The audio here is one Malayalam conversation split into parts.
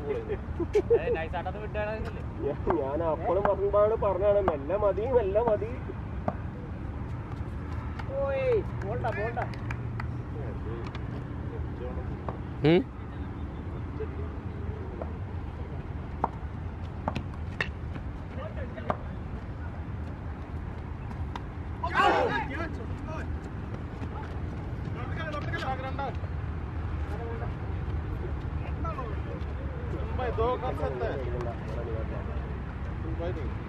നൈസാട്ടത് വിട്ടാണെന്നില്ലേ ഞാൻ- ഞാൻ അപ്പോഴും പറഞ്ഞപ്പോഴാണ് പറഞ്ഞാണ് മെല്ലെ മതി മെല്ലെ മതി ഓയ് പോണ്ട പോണ്ട दो कर सकते हैं भाई नहीं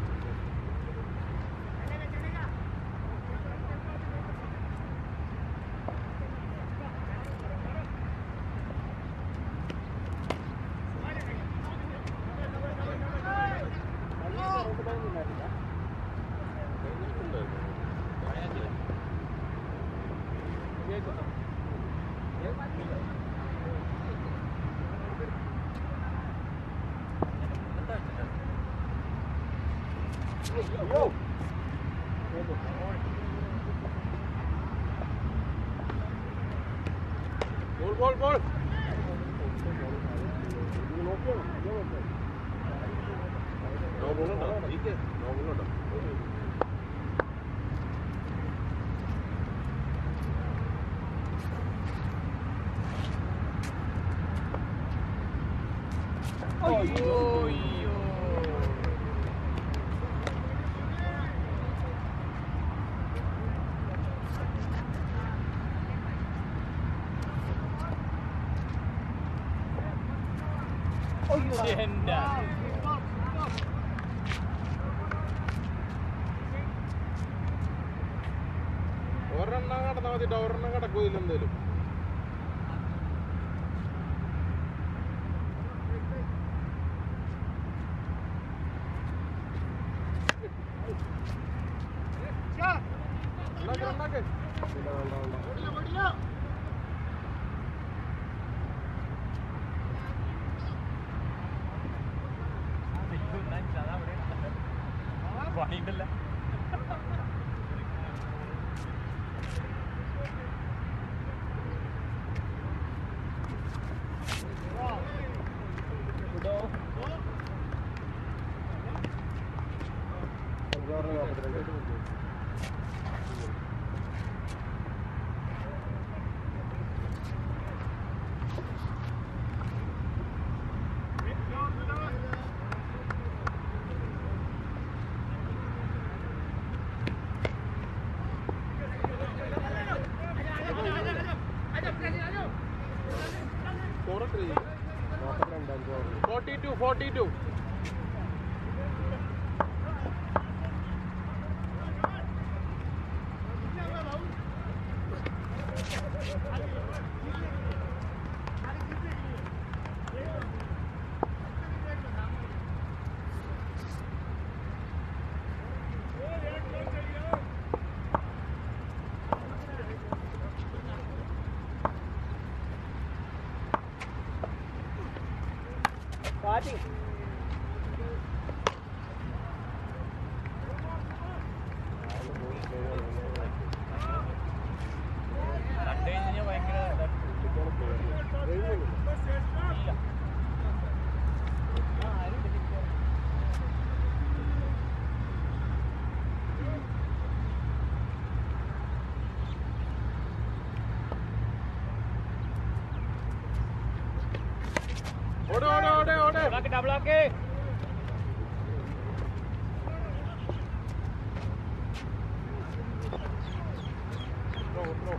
बोल बोल बोल नौ बोलो ना ठीक है नौ बोलो ना അയ്യോ അയ്യോ എന്റെ ഒരെണ്ണം കടന്നാൽ മതി ട്ടോ. ഒരെണ്ണം കിടക്കൂല എന്തേലും ഉണ്ടാക്ക്, ഉണ്ടാക്ക്. പണിയുണ്ടല്ല Score എത്രയായി? 42 42 കണ്ടു കഴിഞ്ഞാൽ ഭയങ്കര ഇല്ല ആ, ആരും ഇല്ല. ഓട് ഓട് ഓട് ഓട് ഡബിൾ ആക്ക് ഡബിൾ ആക്ക് Throw, throw.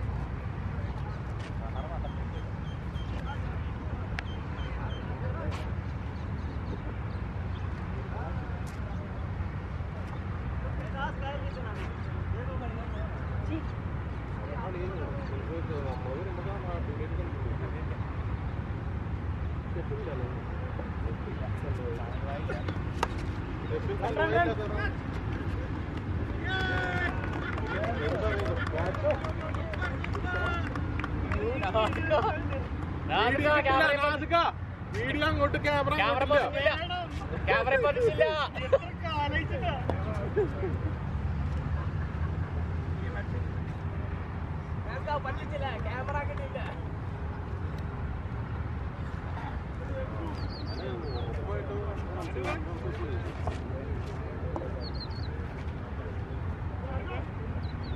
വീഡിയോ അങ്ങോട്ട് ക്യാമറ ക്യാമറ പതിച്ചില്ല ക്യാമറ പതിച്ചില്ല പറ്റിച്ചില്ല ക്യാമറ കിട്ടിയില്ല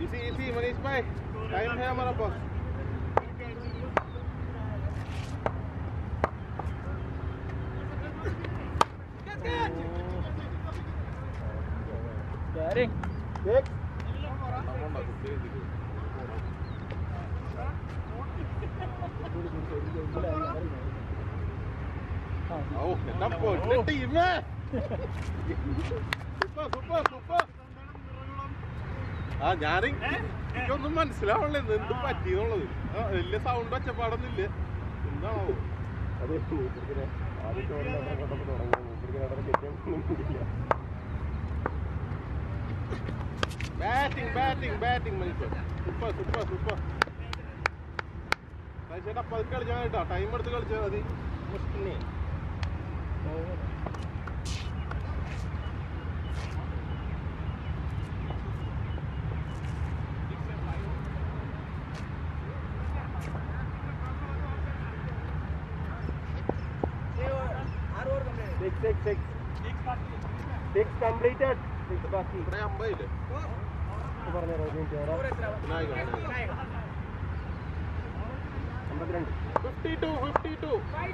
Easy, easy, Manish bhai. Time है हमारा पास. Six. നമ്മളുണ്ടാ, കുത്തിരി കുത്തിരി. ഔ, എന്താ പൊന്നെ ടീമേ. Super, super, super. ആ ഞാന് എനിക്കൊന്നും മനസ്സിലാവണില്ല ഇത് എന്ത് പറ്റിയെന്നുള്ളത് ആ, വലിയ സൗണ്ട് ഒച്ചപ്പാടൊന്നുമില്ല എന്താണോ അത് മൂപ്പർക്കിനെ ആദ്യം ചോറിന് അത്ര കണ്ടപ്പോൾ തുടങ്ങി മൂപ്പർക്കിനെ അത്ര കിട്ടിയ ബാറ്റിംഗ് ബാറ്റിംഗ് ബാറ്റിംഗ് മനുഷ്യൻ സൂപ്പർ സൂപ്പർ സൂപ്പർ ചേട്ടാ പതുക്കെ കളിച്ചാൽ കേട്ടോ ടൈം എടുത്ത് കളിച്ചാൽ മതി മുഷ്കിനെ six six six six completed six ബാക്കി ഇവിടെ അമ്പതില്ലേ പറഞ്ഞു റോബിൻ ചേരാ വിനായക അമ്പത്തിരണ്ട് ഫിഫ്റ്റി ടു ഫിഫ്റ്റി ടു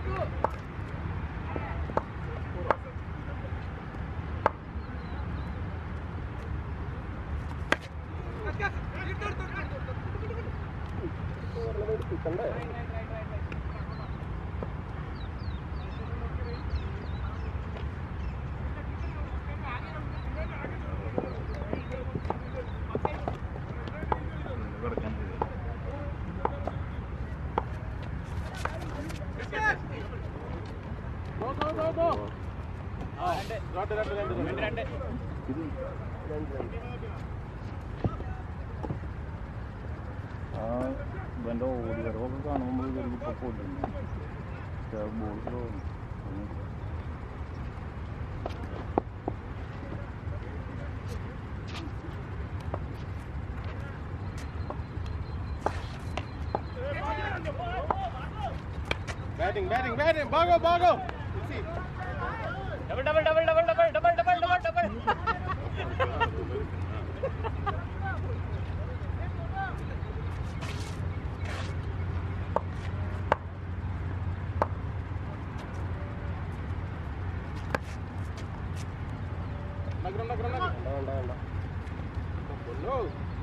കിട്ടണ്ടേ ഗോ ഗോ ഗോ ഗോ രണ്ട് രണ്ട് രണ്ട് രണ്ട് രണ്ട് രണ്ട് രണ്ട് ആ ഇവൻ്റെ ഓടി വരവൊക്കെ കാണുമ്പോൾ ഇവർക്ക് ഇപ്പോൾ കൊല്ലുന്നു പക്ഷേ ball slow batting batting batting ഭാഗോ ഭാഗോ double double double double double double double double double നഗരം നഗരം നഗരം വേണ്ട വേണ്ട വേണ്ട പൊന്നോ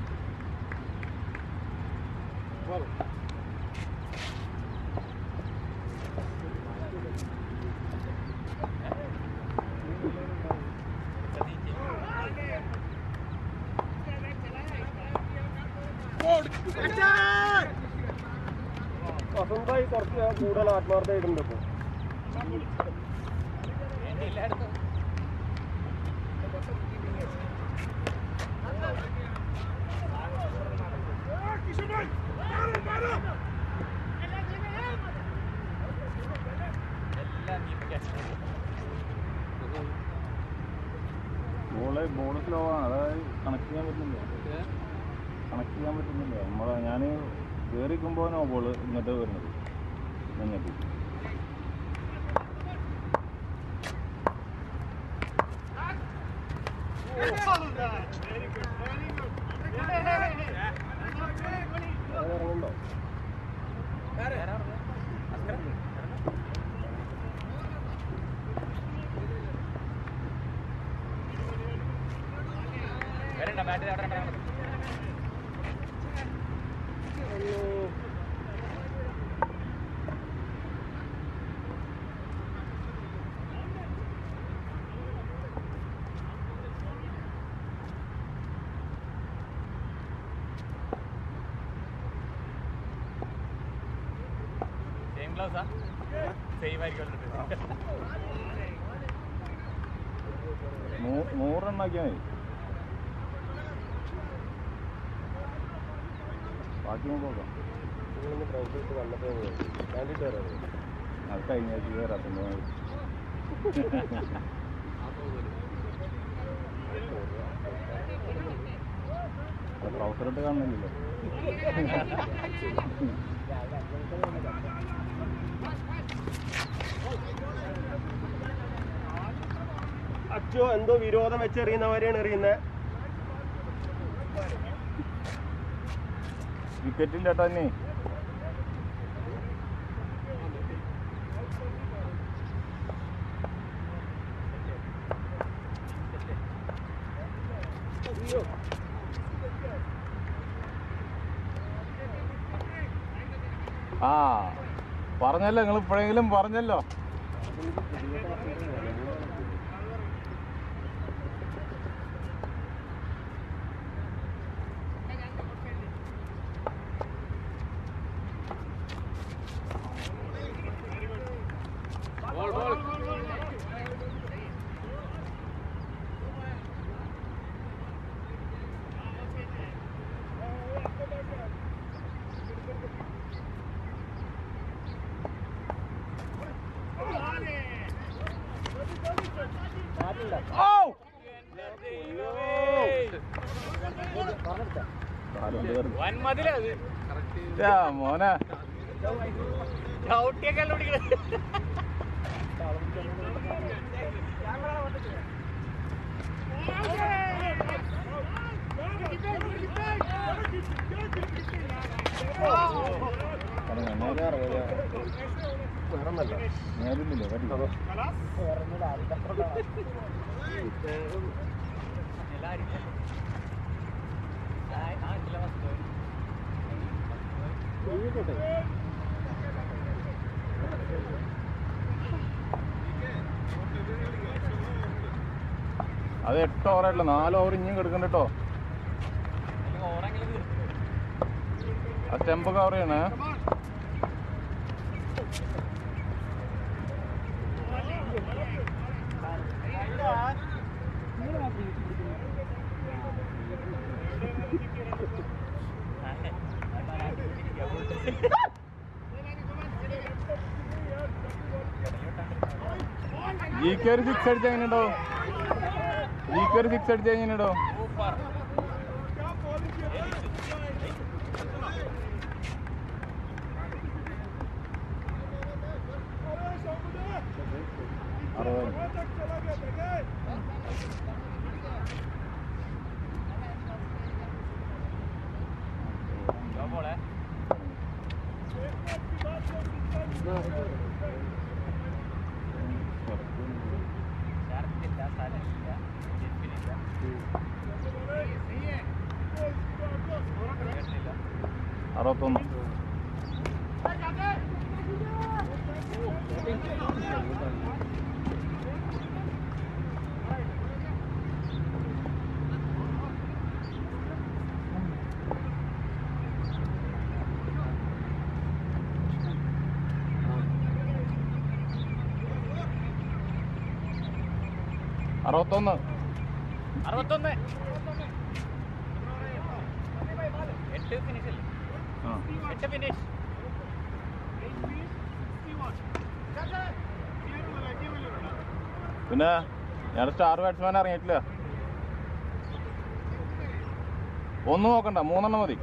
Well, വസന്തായി കുറച്ച് കൂടുതൽ ആത്മാർത്ഥമായിട്ടുണ്ട് ഇപ്പൊ എല്ലായിടത്തും എല്ലാം നീ ക്യാച്ച് ബോള് ബോൾ സ്ലോ ആണ് അതായത് കണക്ട് ചെയ്യാൻ പറ്റുന്നില്ല കണക്ട് ചെയ്യാൻ പറ്റുന്നില്ല നമ്മളെ ഞാൻ കയറിക്കുമ്പോൾ നോ ബോൾ ഇങ്ങോട്ട് വരുന്നത് ഇങ്ങോട്ട് അത് ഇറങ്ങുന്നുണ്ടോ വരണ്ട ബാറ്റിൽ അവിടെ ഉണ്ടാവും സെയിം ക്ലാസ്സാ സെയിം ആയിരിക്കും നൂ- നൂറെണ്ണാക്കിയാൽ മതി ബാക്കി നമുക്ക് നോക്കാം നിങ്ങളിന്ന് ബ്രൗസ് ഇട്ട് വന്നപ്പോൾ കണ്ടിട്ട് വരാം അത് കഴിഞ്ഞ ആഴ്ച കയറാത്തുണ്ട് ട്രൗസർ ഇട്ട് കാണുന്നില്ലല്ലോ അച്ചോ എന്തോ വിരോധം വെച്ചെറിയുന്നവരെയാണ് എറിയുന്നത് വിക്കറ്റ് ഇല്ല തന്നെ ആ പറഞ്ഞല്ലോ നിങ്ങൾ ഇപ്പോഴെങ്കിലും പറഞ്ഞല്ലോ ബോൾ ബോൾ ഓ വൻമതിലത് യാ, മോനെ ചവിട്ടിയൊക്കെ അല്ല പിടിക്കണത് വേറൊന്നല്ല നേരുന്നില്ല പറ്റില്ല എല്ലാരും ആ ആ ഇല്ല ഫസ്റ്റ് അത് എട്ട് ഓവറായിട്ടില്ല നാല് ഓവർ ഇനിയും കിടക്കണ്ട കേട്ടോ അല്ലെങ്കിൽ ഓറെങ്കിലും നിർത്തും ആ സ്റ്റെമ്പ് കവർ ചെയ്യണേ ജി കെ ഒരു സിക്സ് അടിച്ച എങ്ങനെയുണ്ടോ ജി കെ ഒരു സിക്സ് അടിച്ച എങ്ങനെയുണ്ടോ സൂപ്പർ അറുപത് ബോളെ ഷർട്ടില്ല സ്ഥലമില്ല ജിപ്പിലില്ല കേട്ടില്ല അറുപത്തൊന്ന് അറുപത്തൊന്ന് അറുപത്തൊന്ന് എട്ട് ഫിനിഷ് അല്ലേ ആ എട്ട് ഫിനിഷ് പിന്നെ ഞാൻ സ്റ്റാർ ബാറ്റ്സ്മാൻ ഇറങ്ങിയിട്ടില്ല ഒന്നും നോക്കണ്ട മൂന്നെണ്ണം മതി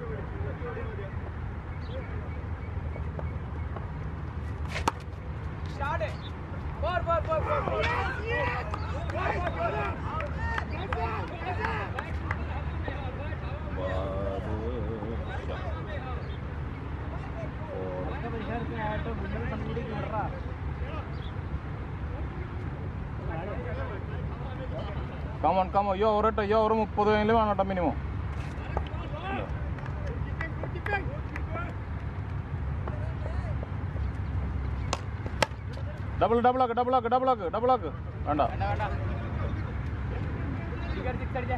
കമോൺ കമോ ഈ ഓവർ ഇട്ടോ ഈ ഓവർ മുപ്പത് കഴിഞ്ഞ് വേണം കേട്ടോ മിനിമം ഡബിൾ ഡബിൾ ആക്ക് ഡബിൾ ആക്ക് ഡബിൾ ആക്ക് ഡബിൾ ആക്ക് വേണ്ട വേണ്ട വേണ്ട സിക്സ് സിക്സ് അടിച്ചേ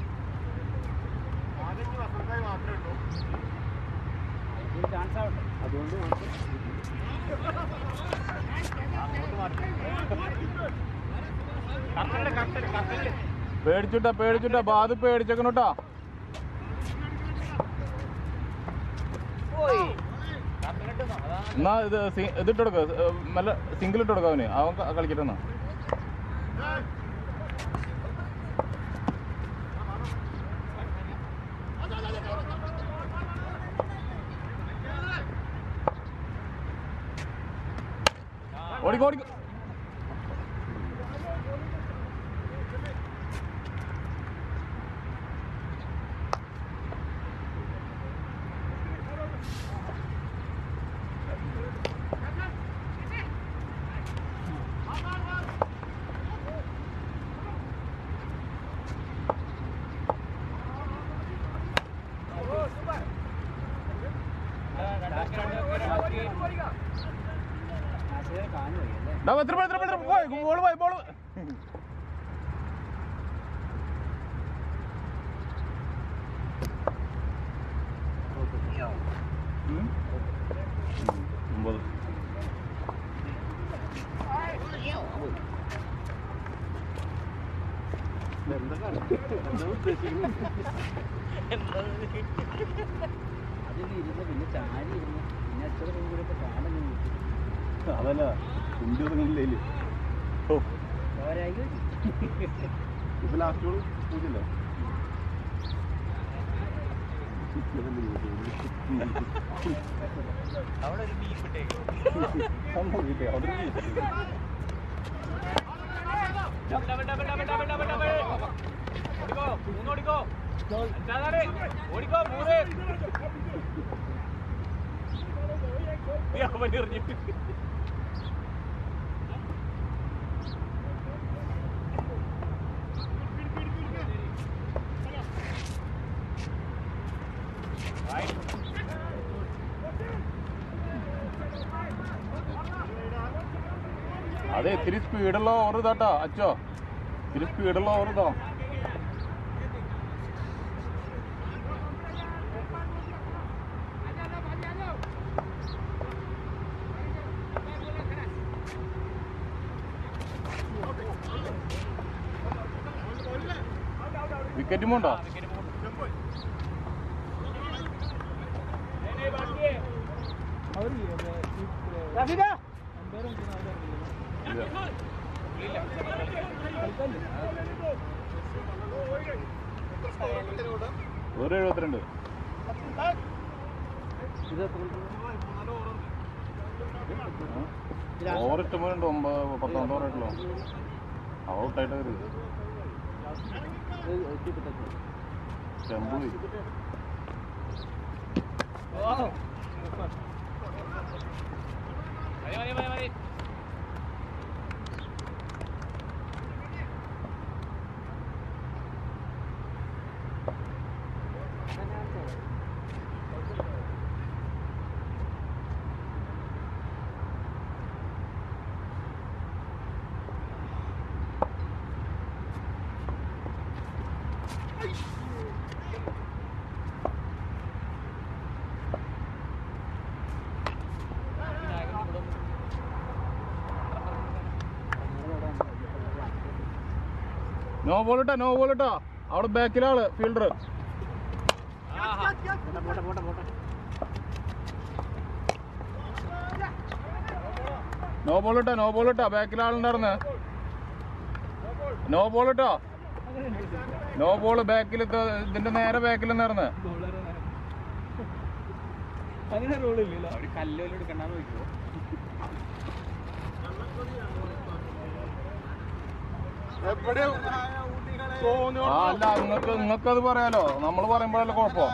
ചാൻസ് ആവട്ടെ അതുകൊണ്ട് അങ്ങോട്ട് മാറ്റി കറക്റ്റ് കറക്റ്റ് കറക്റ്റ് പേടിച്ചിട്ടാ പേടിച്ചിട്ടാ ബാധ പേടിച്ചേക്കണോട്ടാ പോയി കറക്റ്റ് അതാണ് എന്നാ ഇത് സി- ഇതിട്ട് കൊടുക്ക നല്ല സിംഗിൾ ഇട്ട് കൊടുക്ക അവന് അവൻ ക- കളിക്കട്ടെ എന്നാ ഓടിക്കോ ഓടിക്കോ ഡാ, എത്ര എത്ര എത്ര പോയി ബോൾ പോയി ബോൾ ഒമ്പത് അതിൽ ഇരുന്ന് പിന്നെ ചാരി ഇരുന്ന് പിന്നെ എത്ര കൂടെ കാണുന്നു അതല്ല കുണ്ടി ഒതുങ്ങില്ലേ ഓ ഓരായി ഇപ്പൊ ലാസ്റ്റ് ബോൾ പൂജ്യല്ലേ അവിടെ ഒരു ബീഫ് ഇട്ടേക്കും സംഭവം കിട്ടിയ അവിടെ ഒരു beef. Double double double double double double ഓടിക്കോ മൂന്ന് ഓടിക്കോ അഞ്ചാതാണ് ഓടിക്കോ മൂന്ന് നീ അവൻ എറിഞ്ഞിട്ട് അതെ ഇത്തിരി സ്പീഡുള്ള ഓവർ ഇതാട്ടാ അച്ചോ ഇത്തിരി സ്പീഡുള്ള ഓവർ ഇതാ വിക്കറ്റും ഉണ്ടോ ഒരു എഴുപത്തിരണ്ട് ഓവർ ഇഷ്ടംപോലുണ്ട് ഒമ്പത് പത്താമത്തെ ഓവറായിട്ടുള്ളൂ ഔട്ടായിട്ട് വരും സ്റ്റംപ് പോയി മതി മതി മതി മതി നോ ബോൾ ഇട്ടാ നോ ബോൾ ഇട്ടാ അവിടെ ബാക്കിലാള് ഫീൽഡർ പോട്ടെ പോട്ടെ പോട്ടെ നോ ബോൾ ഇട്ടാ നോ ബോൾ ഇട്ടാ ബാക്കിലാളുണ്ടായിരുന്ന് നോ ബോൾ ഇട്ടോ നോ ബോൾ ബാക്കിൽ ഇതിന്റെ നേരെ ബാക്കിൽ നിന്നായിരുന്ന് അങ്ങനെ റോളില്ലല്ലോ ഒരു കല്ലോലും എടുക്കണ്ടെന്ന് നോക്കിയോ എവിടെ സോനു ആ അല്ല നിങ്ങൾക്ക് നിങ്ങൾക്ക് അത് പറയാലോ നമ്മൾ പറയുമ്പോഴല്ലേ കുഴപ്പം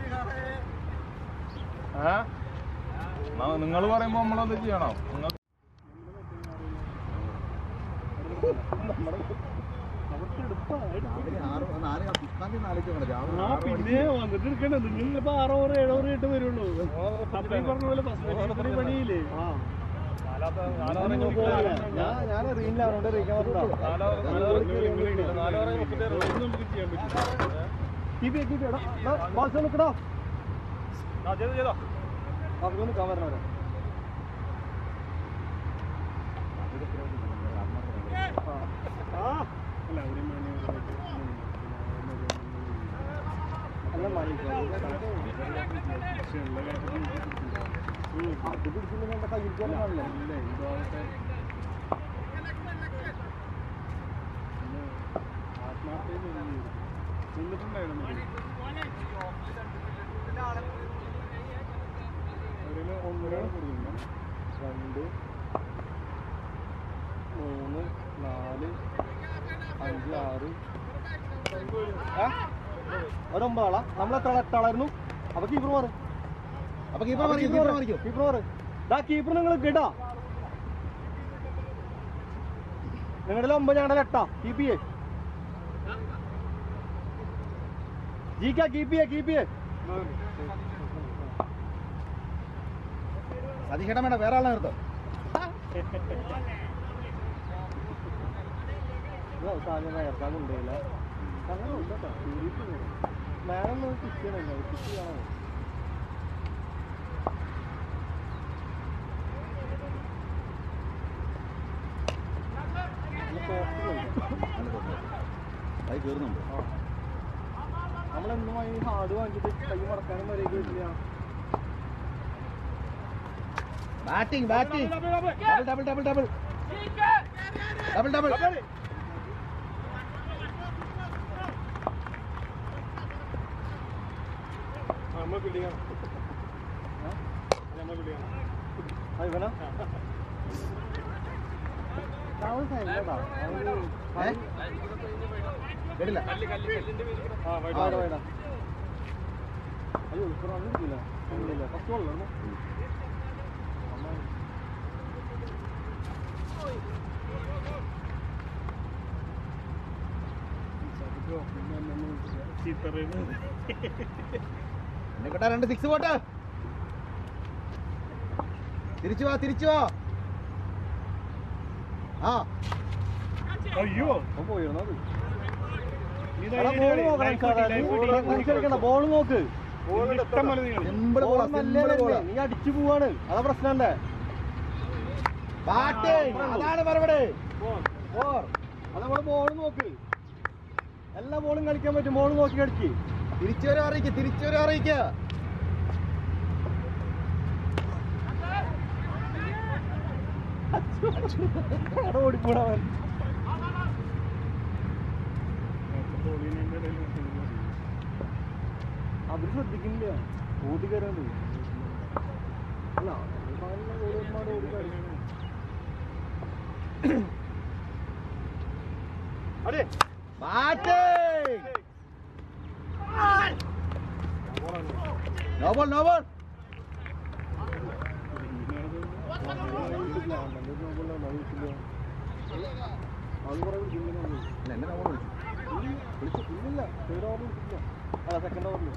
ഏ നിങ്ങൾ പറയുമ്പോ നമ്മളത് ചെയ്യണം നിങ്ങൾ പിന്നെ വന്നിട്ട് എടുക്കണ്ട നിങ്ങൾ ഇപ്പൊ ആറോ ഓവർ ഏഴോ ഓവർ ഇട്ട് വരുള്ളൂ അപ്പൊ ഈ പറഞ്ഞ പോലെ ഫസ്റ്റ് പണിയില്ലേ ഞാൻ അറിയില്ല അവരോട് അവർക്കൊന്ന് കവരണവരെ അല്ല ഒരു മണി അല്ല മണി അത് പിടിച്ചില്ലെങ്കിൽ എന്റെ കയ്യിൽ കയറാനല്ലേ ഇല്ല ഇതാവട്ടെ ആത്മാർത്ഥയിൽ നിന്നിട്ടുണ്ടായിരുന്നു ഒരു ഒന്നര കൊടുക്കുന്നുണ്ട് രണ്ട് മൂന്ന് നാല് അഞ്ച് ആറ് ഒരൊമ്പതാളാ നമ്മളെത്ര എട്ടാളായിരുന്നു അപ്പൊ കീപ്പർ മാറ് അപ്പൊ കീപ്പർ മാറിക്കും കീപ്പർ മാറ് ദാ കീപ്പർ നിങ്ങൾ കേട്ടാ നിങ്ങളുടെ ഒമ്പത് ഞങ്ങളുടെ എട്ടാ കീപ്പ് ചെയ്യേ ജീക്കാ കീപ്പ് ചെയ്യേ കീപ്പ് ചെയ്യേ സതീഷേട്ടൻ വേണ്ട വേറെ ആളെ നിർത്തോ സാധനം നേരത്താൻ കൊണ്ടുപോയില്ല അങ്ങനെ ഉണ്ട് കേട്ടോ സീരീസ് മേളം കിക്ക് ചെയ്യണല്ലോ കിക്ക് ചെയ്യണോ അത് കയറുന്നുണ്ട് നമ്മളെന്നും ഈ ഹാർഡ് വാങ്ങിച്ചിട്ട് കൈ മടക്കാനും വരെയൊക്കെ ഇല്ല batting batting double double double double double double നമ്മൾ പിടിക്കണം നമ്മൾ പിടിക്കണം ആ ഇവനാ അവൻ സൈലന്റാ ഏ? കേട്ടില്ല കല്ല് കല്ല് കല്ലിന്റെ പേര് ആ ആ വൈകിട്ട് വേടാ വേടാ അയ്യോ ഇപ്പൊ റൺ കിട്ടില്ല ഇല്ല ഫസ്റ്റ് ബോളല്ലോ എന്നെ കേട്ടാ രണ്ട് സിക്സ് പോട്ടെ തിരിച്ചു വാ തിരിച്ചു വാ ആ അയ്യോ അപ്പൊ പോയിരുന്നു അത് നീ ബോൾ നോക്കണം കളിക്കണ്ട ബോൾ നോക്ക് ഇഷ്ടം പോലെ നീ കളി. സിമ്പിൾ ബോളാ Ball സിമ്പിൾ നല്ലതല്ലേ? ബോളാ നീ അടിച്ചു പോവാണ് അതാ പ്രശ്നം എന്റെ ബാറ്റിംഗ് അതാണ് മറുപടി ഫോർ അത് നമ്മള് ബോൾ നോക്ക് എല്ലാ ബോളും കളിക്കാൻ പറ്റും ബോൾ നോക്കി കളിക്ക് തിരിച്ചു വരെ അറിയിക്കുക തിരിച്ചു വരെ അറിയിക്കുക അവിടെ ഓടിപ്പോടാവൻ അവര് ശ്രദ്ധിക്കുന്നില്ല ഓടി കയറാണ്ട് അല്ല ഒരുപാട് ഓടി ഒരുപാട് ഓടി കളിക്കണം അടി batting no ball no ball അത് കുറെ വിളിക്കുന്നുണ്ട് ഇല്ല എന്നെ നോ ബോൾ വിളിച്ചു ഇല്ലില്ല തേർഡ് ഓവർ വിളിച്ചില്ല അല്ല സെക്കൻഡ് ഓവറിൽ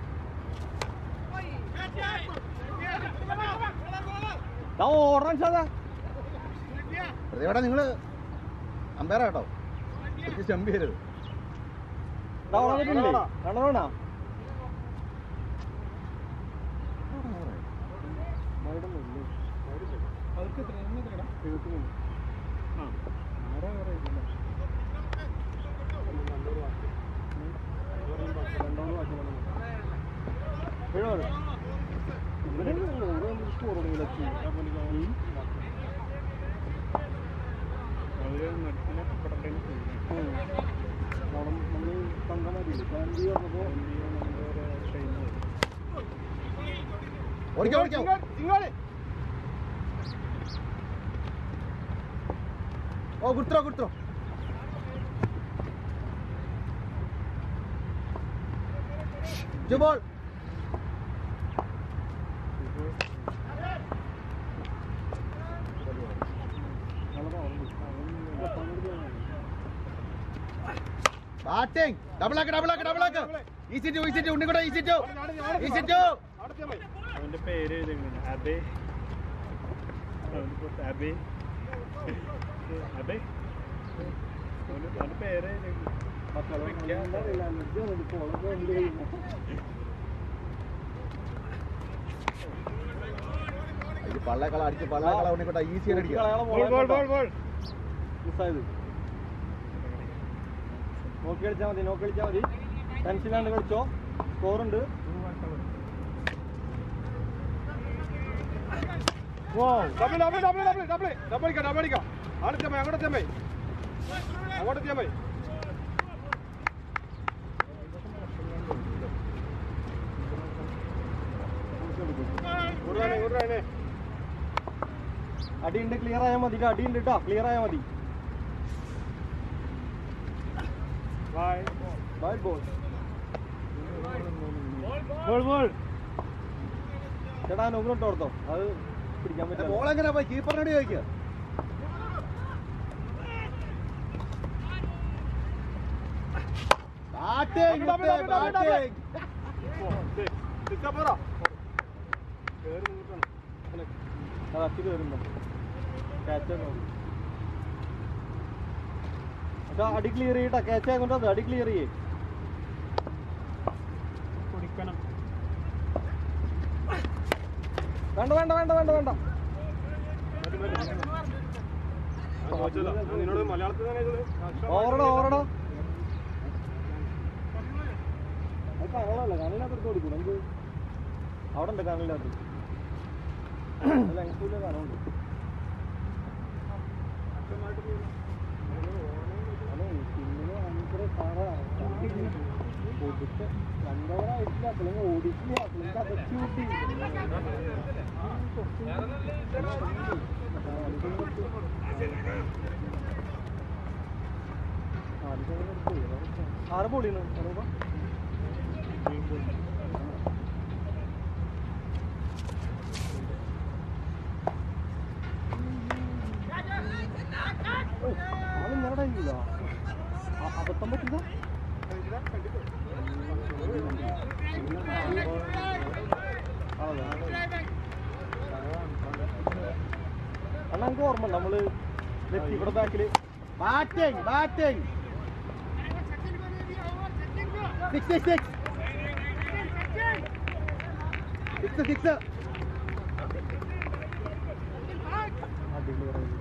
ഓടാൻ സാധാ പ്രതിവേടാ നിങ്ങള് അമ്പയറാ കേട്ടോ തിരിച്ച് സ്റ്റംപ് ചെയ്യരുത് ഓടാൻ കണ്ടോണാ അവർക്ക് എത്ര എണ്ണം എത്രടാ എഴുപത്തിമൂന്ന് ആ ആരാ വേറെ ഇതില്ല രണ്ടാമത് ബാക്കി വന്നു. എഴുപത്. ഇവന് നൂറ് കണ്ടിട്ട് score തുടങ്ങിയില്ല. ഉം. അവര് നട്ടിനെ പടത്തേക്ക് ഉം. അവിടെ നമ്മള് തങ്കം മതിയില്ലേ? ഫാമിലി വന്നപ്പോ ഓടിക്കോ ഓടിക്കോ ഓ കുത്രോ കുത്രോ ബോൾ ബാറ്റിംഗ് ഡബിൾ ആക്ക് ഡബിൾ ആക്ക് ഡബിൾ ആക്ക് ഈസി ടു ഈസി ടു ഉണ്ണിക്കൂടെ ഈസി ടു ഈസി ടു അവന്റെ പേര് എഴുതിങ്ങനെ അബേ അവന്റെ പുറത്ത് അബേ അബേ അവന്റെ അവന്റെ പേര് എഴുതിങ്ങനെ പള്ളേക്കള അടിച്ച് പള്ളേക്കള ഉണ്ണിക്കൂടെ ഈസി ആയിട്ട് അടിക്കുക ബോൾ ബോൾ ബോൾ ബോൾ മിസ്സായത് നോക്കി കളിച്ചാൽ മതി നോക്കി കളിച്ചാൽ മതി ടെൻഷനിലാണ്ട് കളിച്ചോ സ്കോറുണ്ട് double double double double double double അടിക്കാം ഡബിൾ അടിക്കാം അങ്ങോട്ട് ചെമ്മേ അങ്ങോട്ട് ചെമ്മേ അങ്ങോട്ട് ചെമ്മേ ഉടനെ ഉടനെ അടിയുണ്ട് ക്ലിയർ ആയാൽ മതി ട്ടോ, അടിയുണ്ട് കേട്ടോ ക്ലിയർ ആയാൽ മതി bye bye ball ball ball ചേട്ടാ നോക്കിട്ട് ഓർത്തോ അത് പിടിക്കാൻ പറ്റില്ല ബോൾ എങ്ങനെ പോയി കീപ്പറിനോട് ചോദിക്കുക batting double, double, double, double. Batting സിക്കപ്പറ കേറി നിന്നിട്ടാണ് അത് അട്ടി കയറുമ്പോ ക്യാച്ച് ഇതാ, അടി ക്ലിയർ ചെയ്യട്ടാ ക്യാച്ച് ആയതുകൊണ്ട് അത് അടി ക്ലിയർ ചെയ്യേ വേണ്ട വേണ്ട വേണ്ട വേണ്ട വേണ്ട ഞാൻ ചോദിച്ചതാ. ഞാൻ നിന്നോട് മലയാളത്തിൽ തന്നെ ഇത് ഓവറടാ ഓവറടാ അത് കനലല്ല കനലിനകത്ത് കൊടുക്കും നമുക്ക് അവിടെ ഉണ്ട് കനലിനകത്ത് ലെങ്സിലെ കനമുണ്ട് അതെ പിന്നില് ഭയങ്കര സാറാണ് ഒതുക്കെ രണ്ടോടായിട്ടില്ല അപ്പോഴെങ്കിൽ ഓടിച്ചില്ല അപ്പോഴെങ്കിൽ അതൊക്കെ കൂട്ടി ആറ് പൊളിയാണ് അറിയാം അത് നേടാ ഇല്ല അബദ്ധം പറ്റില്ല അണ്ണാ എനിക്ക് ഓർമ്മ നമ്മള് ലെഫ്റ്റ് ഇവിടെ ബാക്കില് batting batting six six six six six അടിപൊളി പറയുന്നത്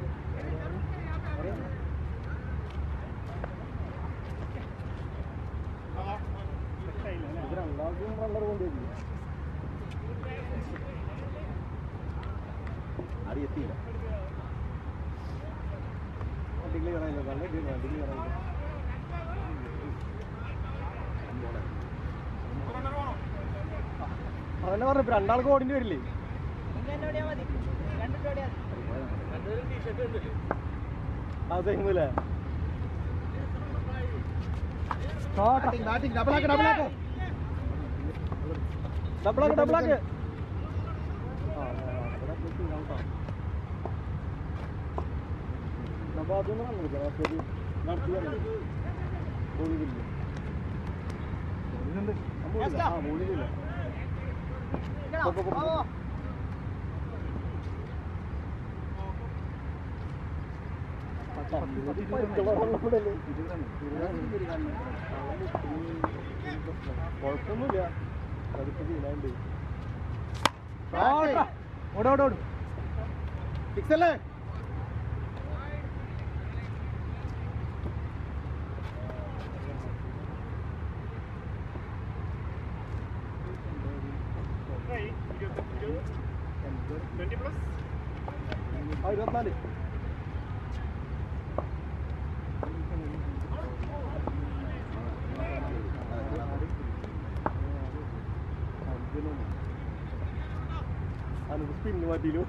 ഇത് രണ്ടാമത്തെയും റണ്ണർ കൊണ്ടുവരില്ല അത് എത്തിയില്ല അടിപൊളി പറയുന്നത് നല്ല അടിപൊളി അടിപൊളി പറയുന്നത് അതന്നെ പറഞ്ഞു ഇപ്പൊ രണ്ടാൾക്ക് ഓടിന്റെ വരില്ലേ അതെങ്ങൂലേ ബാറ്റിംഗ് ബാറ്റിംഗ് ഡബിൾ ആക്ക് ഡബിൾ ആക്ക് ഡബിളാക്ക് ഡബിളാക്ക് അപ്പൊ അതൊന്നും കണ്ടില്ല ശരി നടത്തിയാണ് ബോളിങ്ങില്ല ബോളിങ്ങില്ല ആ ബോളിങ്ങില്ല കുഴപ്പമൊന്നുമില്ല അതിപ്പോ ചെയ്യാണ്ട് ഓടോടോടും സിക്സ് അല്ലേ ആ ഇരുപത്തിനാല് അനു സ്പിന്ന് മാറ്റിയില്ലോ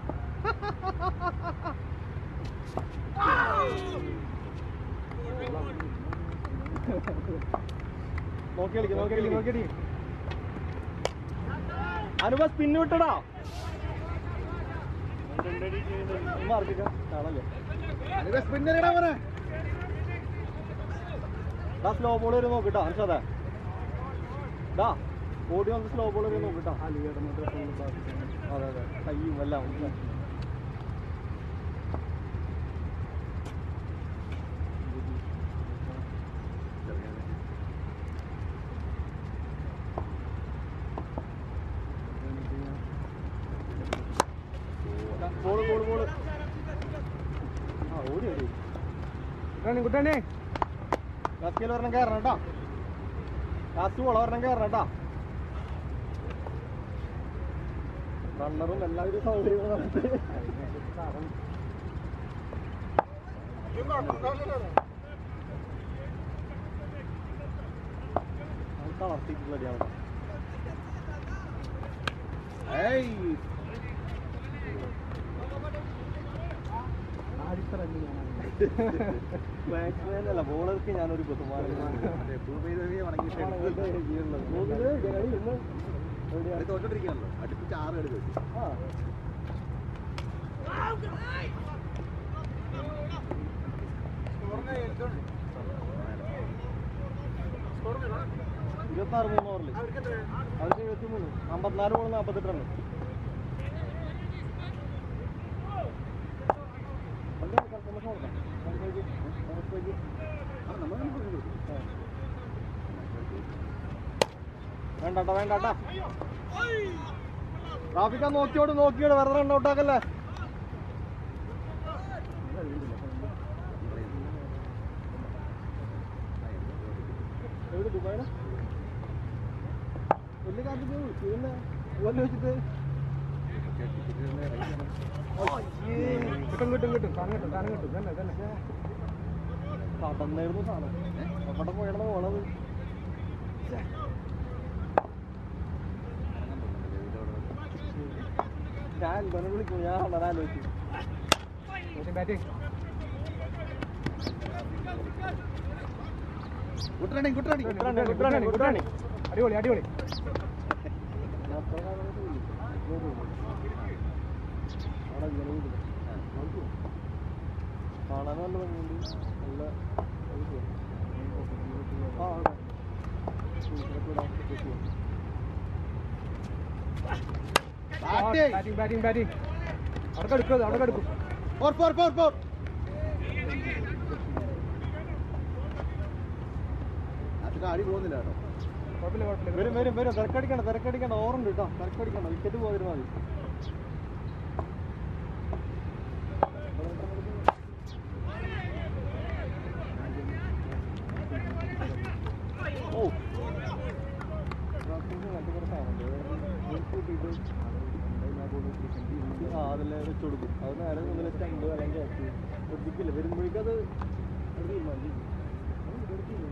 നോക്കി കളിക്കും നോക്കി കളിക്കും നോക്കി കളിക്കും അനുപ സ്പിന്ന് വിട്ടടാ മാർക്കിക്ക കാണല്ലേ അനുവ സ്പിന്നർ ഇടാ മോനെ ഡാ സ്ലോ ബോൾ വരെ നോക്കിട്ടാ അനുഷാദേ ഡാ ഓടി വന്ന് സ്ലോ ബോൾ വരെ നോക്കിട്ടാ അതെ അതെ കയ്യും എല്ലാം ബോള് ബോള് ബോള് ആ ഓടി ഓടി കുട്ടനെ ലാസ്റ്റിൽ ഒരെണ്ണം കയറണം കേട്ടോ ലാസ്റ്റ് പോള ഒരെണ്ണം കയറണം കേട്ടോ റണ്ണറും എല്ലാവിധ സൗകര്യങ്ങളും നമുക്ക് അത് തളർത്തിയിട്ടുള്ള അടിയാണ് ഏയ് ബാറ്റ്സ്മാൻ അല്ല ബോളർക്ക് ഞാനൊരു ബഹുമാനം തോറ്റോണ്ടിരിക്കുകയാണല്ലോ അടുപ്പിച്ച് ആറ് കളി തോറ്റു ആ ഇരുപത്താറ് മൂന്ന് ഓവറിൽ അവർക്ക് എഴുപത്തി മൂന്ന് അമ്പത്തിനാല് ബോൾ നാൽപ്പത്തെട്ട് റണ്ണ് വണ്ടി കൺഫർമേഷൻ കൊടുക്കാം വേണ്ടട്ടാ വേണ്ടട്ടാ ട്രാഫിക്കാ നോക്കിയോട് നോക്കിയോട് വെറുതെ റൺ ഔട്ടാക്കല്ലേ എവിടെ ദുബായിലാ വലിയ കാലത്ത് പോയി പിന്നെ പോലെ വെച്ചിട്ട് കിട്ടും കിട്ടും കിട്ടും സാധനം കിട്ടും സാധനം കിട്ടും തന്നെ തന്നെ കടന്നായിരുന്നു സാധനം എവിടെ പോയാണ് പോണത് ഞാൻ ഇവനെ വിളിക്കും ഞാൻ വളരെ ആലോചിച്ചു batting good running good running Good running, good running, good running. അടിപൊളി അടിപൊളി ഞാൻ അത്ര കാലമായിട്ട് പോയി. ഇങ്ങോട്ട് വന്നു. അവിടെ ഇങ്ങനെ വിളിക്കും. നമുക്ക് പോവാം. കാണാൻ നല്ല ഭംഗിയുണ്ട് നല്ല നമുക്ക് പോവാം. ആ അവിടെ ടൂറിസ്റ്റിലൊക്കെ വിടാൻ പറ്റിയ പോവാം. ബാറ്റിംഗ് ബാറ്റിംഗ് ബാറ്റിംഗ് ബാറ്റിംഗ് അവിടെ എടുക്കും അവിടെ എടുക്കും ഫോർ ഫോർ ഫോർ ഫോർ അടി പോകുന്നില്ല കേട്ടോ കുഴപ്പമില്ല കുഴപ്പമില്ല വരും വരും വരും തിരക്കടിക്കണ്ട തിരക്കടിക്കണ്ട ഓറുണ്ട് കേട്ടോ തിരക്കടിക്കണ്ട വിക്കറ്റ് പോയിരുന്നാൽ മതി ഓ ആ അതല്ലേ വെച്ച് കൊടുക്കും അത് നേരെ മുതൽ സ്റ്റമ്പ് അല്ലെങ്കിൽ ആക്കി ശ്രദ്ധിക്കില്ല വരുമ്പോഴേക്കും അത് അത് തീരുമാനിക്കും അത് എടുക്കില്ല.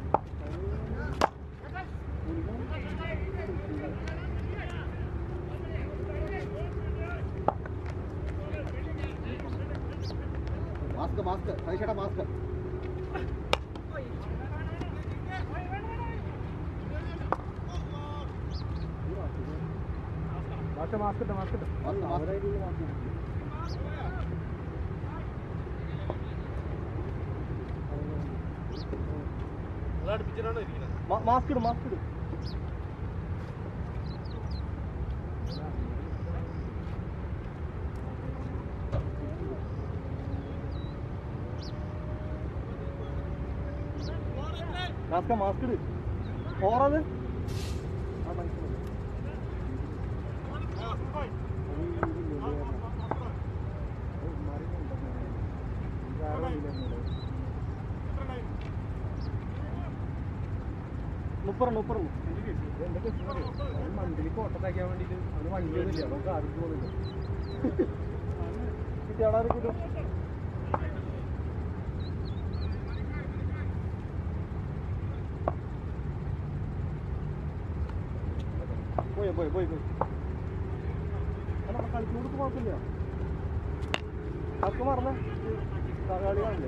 മാസ്ക് മാസ്ക് സതീഷേട്ടാ മാസ്ക് മാസ്ക് മാസ്ക് ഇട്ട് മാസ്ക് ഇട്ട് മാസ്ക് മാസ്ക് അവരായിട്ട് മാറ്റി മാസ്ക് ഇടും മാസ്ക് ഇടും മാസ്ക മാസ്ക് ഇട് ഓറത് ആ മനസ്സിലായി മുപ്പറ മുപ്പറ എന്തൊക്കെ മന്തിലി കോട്ടത്താക്കാൻ വേണ്ടിട്ട് അവന് വണ്ടിയൊന്നുമില്ല നമുക്ക് ആർക്ക് പോകുന്നില്ല കിട്ടിയാടാ കിട്ടും പോയി പോയി പോയി പോയി അല്ല അവിടെ കളിക്കുന്നോട് കുഴപ്പമില്ല ആർക്ക് മറന്നേ കളി കാണില്ല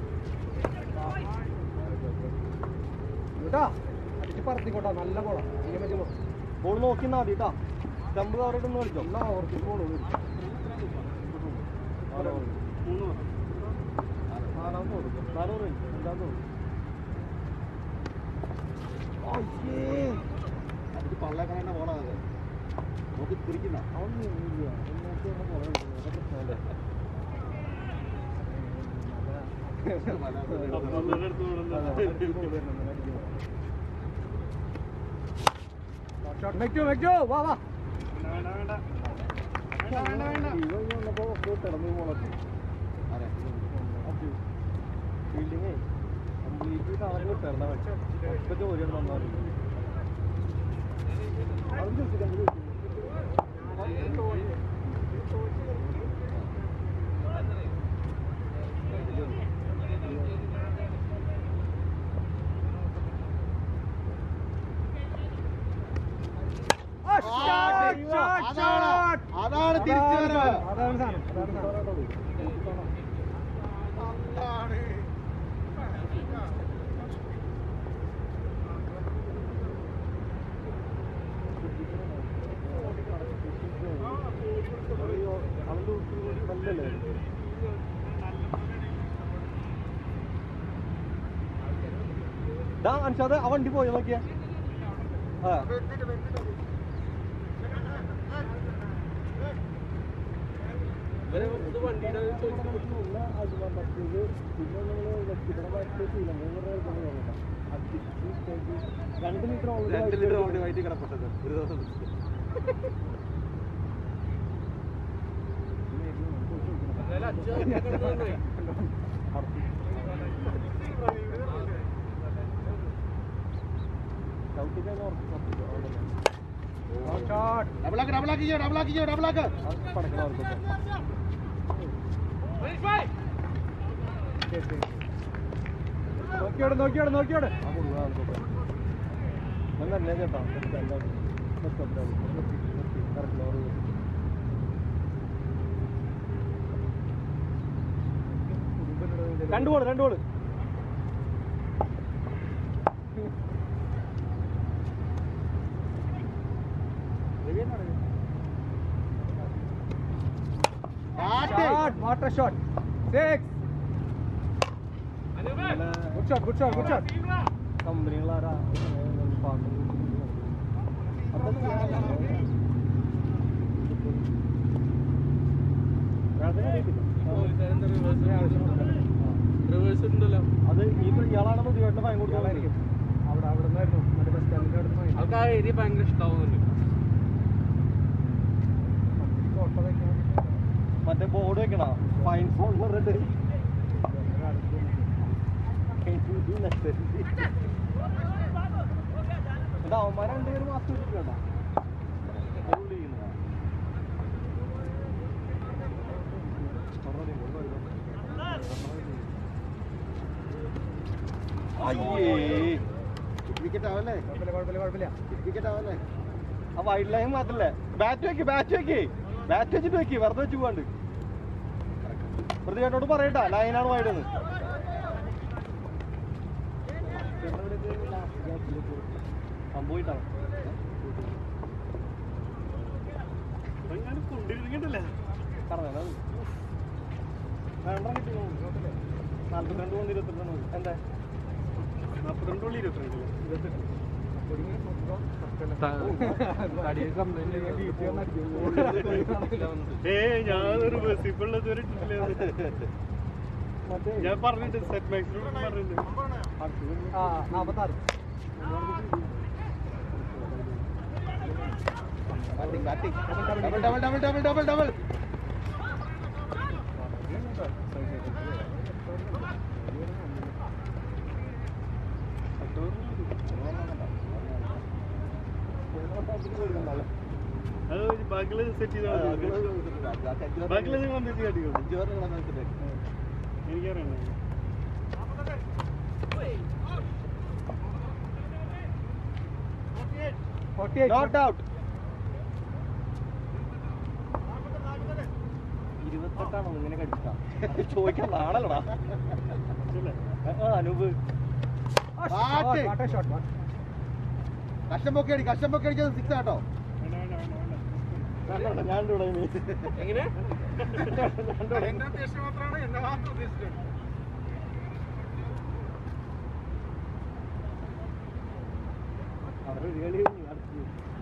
കേട്ടാ അടിച്ച് പറത്തിക്കോട്ടാ നല്ല പോളാ ചെയ്യാൻ പറ്റുമോ ബോൾ നോക്കി മതി കേട്ടാ സ്റ്റമ്പ് കവറിട്ടൊന്ന് കളിച്ചോ എല്ലാ ഓവർക്കും പോണു നാലാം തോന്നും നാലാം തോന്നും രണ്ടാം തോന്നും അടിച്ച് പള്ളേക്കാൻ തന്നെ പോണത് നോക്കി പിടിക്കുന്ന അതൊന്നും ഇല്ല എന്നൊക്കെ ഒന്ന് പോലെ അതൊക്കെ പ്രശ്നമല്ലേ വെക്കോ വെക്കോ വാ വാ കിടന്നു പോണത് ഫീൽഡിങ്ങേ കംപ്ലീറ്റ് കണക്ക് കിട്ടണം ഒറ്റ ജോലിയാണ് നന്നാവും അത് ചോദിച്ചിട്ട് അങ്ങ് ചോദിച്ചു അതാണ് അതാണ് തിരിച്ചു വരവ് അതാണ് സാധനം അതാണ് സാധനം നല്ലല്ലേ ഡാ അൻഷാദ് ആ വണ്ടി പോയി നോക്കിയേ ആ നല്ല അടിവാ മറ്റേത് പിന്നെ നമ്മൾ വ്യക്തിപരം മറ്റേ ശ്രീലങ്ക രണ്ട് ലിറ്റർ രണ്ട് ലിറ്റർ ഓടി വയറ്റി കിടപ്പെട്ടത് ഒരു ദിവസം ചവിട്ടിക്കാൻ ഉറപ്പ് ഡബിളാക്ക് ഡബിളാക്ക് ചെയ്യോ ഡബിളാക്ക് ചെയ്യോ ഡബിളാക്ക് പടക്കണം ഉറപ്പ് നോക്കിയോട് നോക്കിയോട് നോക്കിയോട് ആ കൊടുക്കുക ആൾക്കോട്ടെ ഞാൻ തന്നെ ചേട്ടാ കറക്റ്റ് ലോറി രണ്ട് ബോൾ രണ്ട് ball water shot six good shot good shot good shot കമ്പനികളാരാ പാട്ട് അത് ഈ ഇയാളാണ് ദിവസം ഫൈൻ കൊടുക്കാനായിരിക്കും അവിടെ അവിടെ നിന്നായിരുന്നു മറ്റേ ബസ് സ്റ്റാൻഡിന്റെ അവിടെ നിന്ന് ആൾക്കാർ ഏരിയ ഭയങ്കര ഇഷ്ടാവുന്നുണ്ട് ഓട്ടോ വെക്കാൻ മറ്റേ ബോർഡ് വെക്കണ ഫൈൻ ഫോൺ പറഞ്ഞിട്ട് എന്നിട്ട് അവന്മാർ രണ്ടുപേരും മാസ്ക് വെച്ചിട്ടുണ്ടോ അയ്യേ വിക്കറ്റ് ആവല്ലേ കുഴപ്പമില്ല കുഴപ്പമില്ല കുഴപ്പമില്ല വിക്കറ്റ് ആവല്ലേ ആ വൈഡ് ലൈൻ മാത്രല്ലേ ബാറ്റ് വെക്ക് ബാറ്റ് വെക്ക് ബാറ്റ് വെച്ചിട്ട് വെക്ക് വെറുതെ വെച്ച് പോവാണ്ട് പ്രതികേട്ടോട് പറയട്ടാ ലൈനാണ് വൈഡ് എന്ന് സംഭവിട്ടാണ് പറഞ്ഞത് രണ്ടെണ്ണം കിട്ടി നാല്പത്തിരണ്ട് മൂന്ന് ഇരുപത്തിരണ്ട് എന്താ നാൽപ്പത്തിരണ്ട് പുള്ളി ഇരുപത്തിരണ്ടില്ലേ ഇരുപത്തെട്ട് ഏയ് ഞാനൊരു ബസ് ഇപ്പോൾ ഞാൻ പറഞ്ഞിട്ട് സെറ്റ് മാക്സിമം പറഞ്ഞിട്ടുണ്ട് നാപ്പത്താറ് batting batting double double double double double double അത് ബാക്കില് സെറ്റ് ചെയ്താൽ ബാക്കില് നിങ്ങൾ എന്ത് കാട്ടിക്കോളൂ എനിക്കറിയണം നോട്ട് ഔട്ട് ഇരുപത്തെട്ടാണോ ഇങ്ങനെ കടിച്ചാ ചോദിക്കാൻ നാളല്ലടാ അനൂപ് വാട്ടർ ഷോട്ട് കഷ്ടം പൊക്കി അടി കഷ്ടം പൊക്കി അടിച്ചത് സിക്സ് ആട്ടോ ഞാൻ ഇവിടെ എങ്ങനെ അവരുടെ ഒരു കളി നടത്തി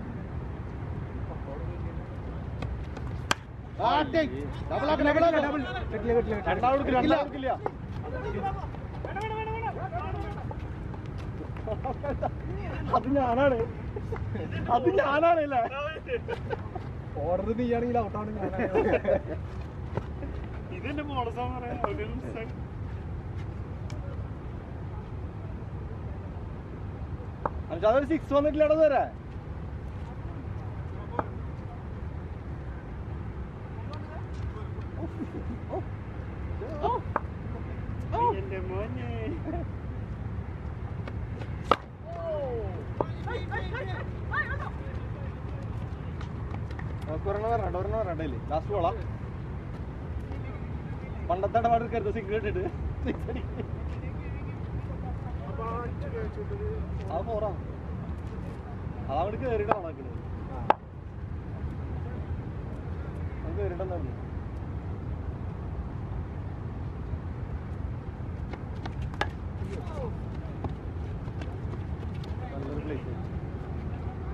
ബാറ്റിംഗ് ഡബിൾ ആക്ക് ഡബിൾ ആക്ക് ഡബിൾ കിട്ടില്ല കിട്ടില്ല രണ്ടാമത് രണ്ടാമത് അത് ഞാനാണ് അത് ഞാനാണ് അല്ലേ ഓർഡർ നീയാണെങ്കിൽ ഔട്ടാണ് ഞാൻ ഇതെന്റെ മോളസാന്ന് പറയാം അതൊരു സിക്സ് വന്നിട്ടില്ലടോ തരാ എന്റെ മോനെ ഒരെണ്ണം വരണ്ട ഒരെണ്ണം വരണ്ടല്ലേ ലാസ്റ്റ് പോളാ പണ്ടത്തെ ഇടപാട് എടുക്കരുത് സിഗരറ്റ് ഇട്ട് സിക്സ് അടിക്ക് അത് പോറാ അതവിടെ കേറിയിട്ടാ നടക്കുന്നത് അത് കേറിട്ടെന്നാണ് നല്ലൊരു പ്ലേസ്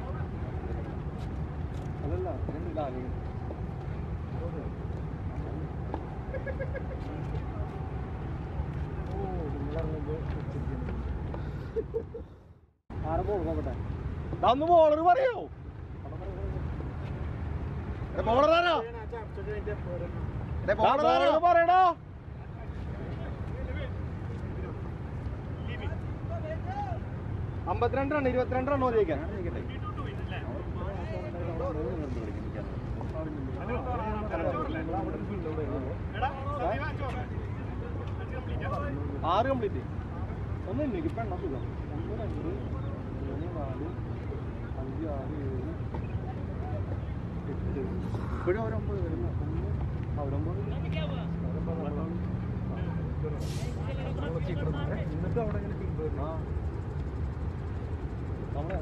അതല്ല രണ്ട് ലാലിങ് ആരെ ബോൾ നോക്കട്ടെ അന്ന് ബോളർ പറയോ ബോളർ ആരാ ബോളർ ആരാ പറയടാ അമ്പത്തിരണ്ട് റൺ ഇരുപത്തിരണ്ട് റൺ ജയിക്കാൻ ആറ് കംപ്ലീറ്റ് ഒന്നും ഇല്ല ഇപ്പൊ എണ്ണ സുഖം ഒന്ന് രണ്ട് മൂന്ന് നാല് അഞ്ച് ആറ് ഏഴ് എട്ട് ഇപ്പോഴും അവരൊമ്പത് വരുന്ന ഒന്ന് അവരൊമ്പത് എന്നിട്ട് അവിടെ ഇങ്ങനെ ടീം ആ നമ്മളെ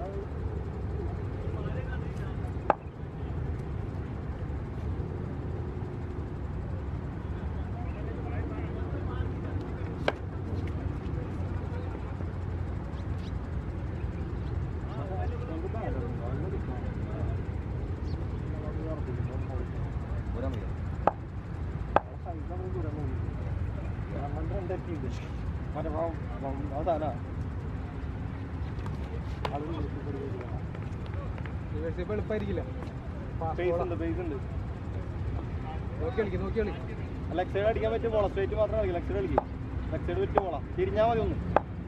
എളുപ്പമായിരിക്കില്ല ബേസ് ഉണ്ട് ബേസ് ഉണ്ട് നോക്കി കളിക്കും നോക്കി കളി ലെഗ് സൈഡ് അടിക്കാൻ പറ്റിയ ബോള സ്ട്രേറ്റ് മാത്രം കളിക്കും ലെഗ് സൈഡ് കളിക്കും ലെഗ് സൈഡ് പറ്റിയ ബോളാ തിരിഞ്ഞാൽ മതി ഒന്ന്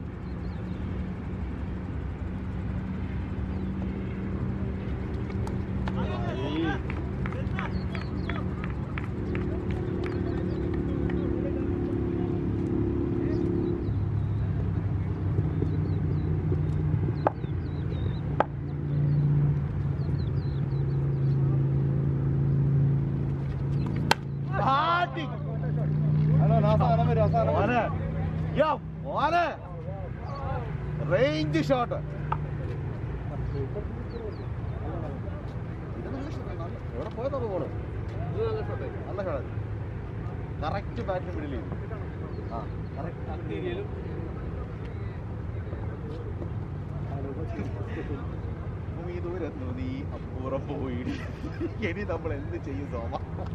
മോനെ യോ മോനെ റേഞ്ച് ഷോട്ട് ഇത് നല്ല ഷോട്ട് എവിടെ പോയതാ ബോള് നല്ല ഷോട്ട് കറക്റ്റ് ബാറ്റിന് മിഡിൽ ചെയ്തു ആ കറക്റ്റ് നീ ദൂരം നീ അപ്പുറം പോയി ഇനി നമ്മൾ എന്ത് ചെയ്യും സോമ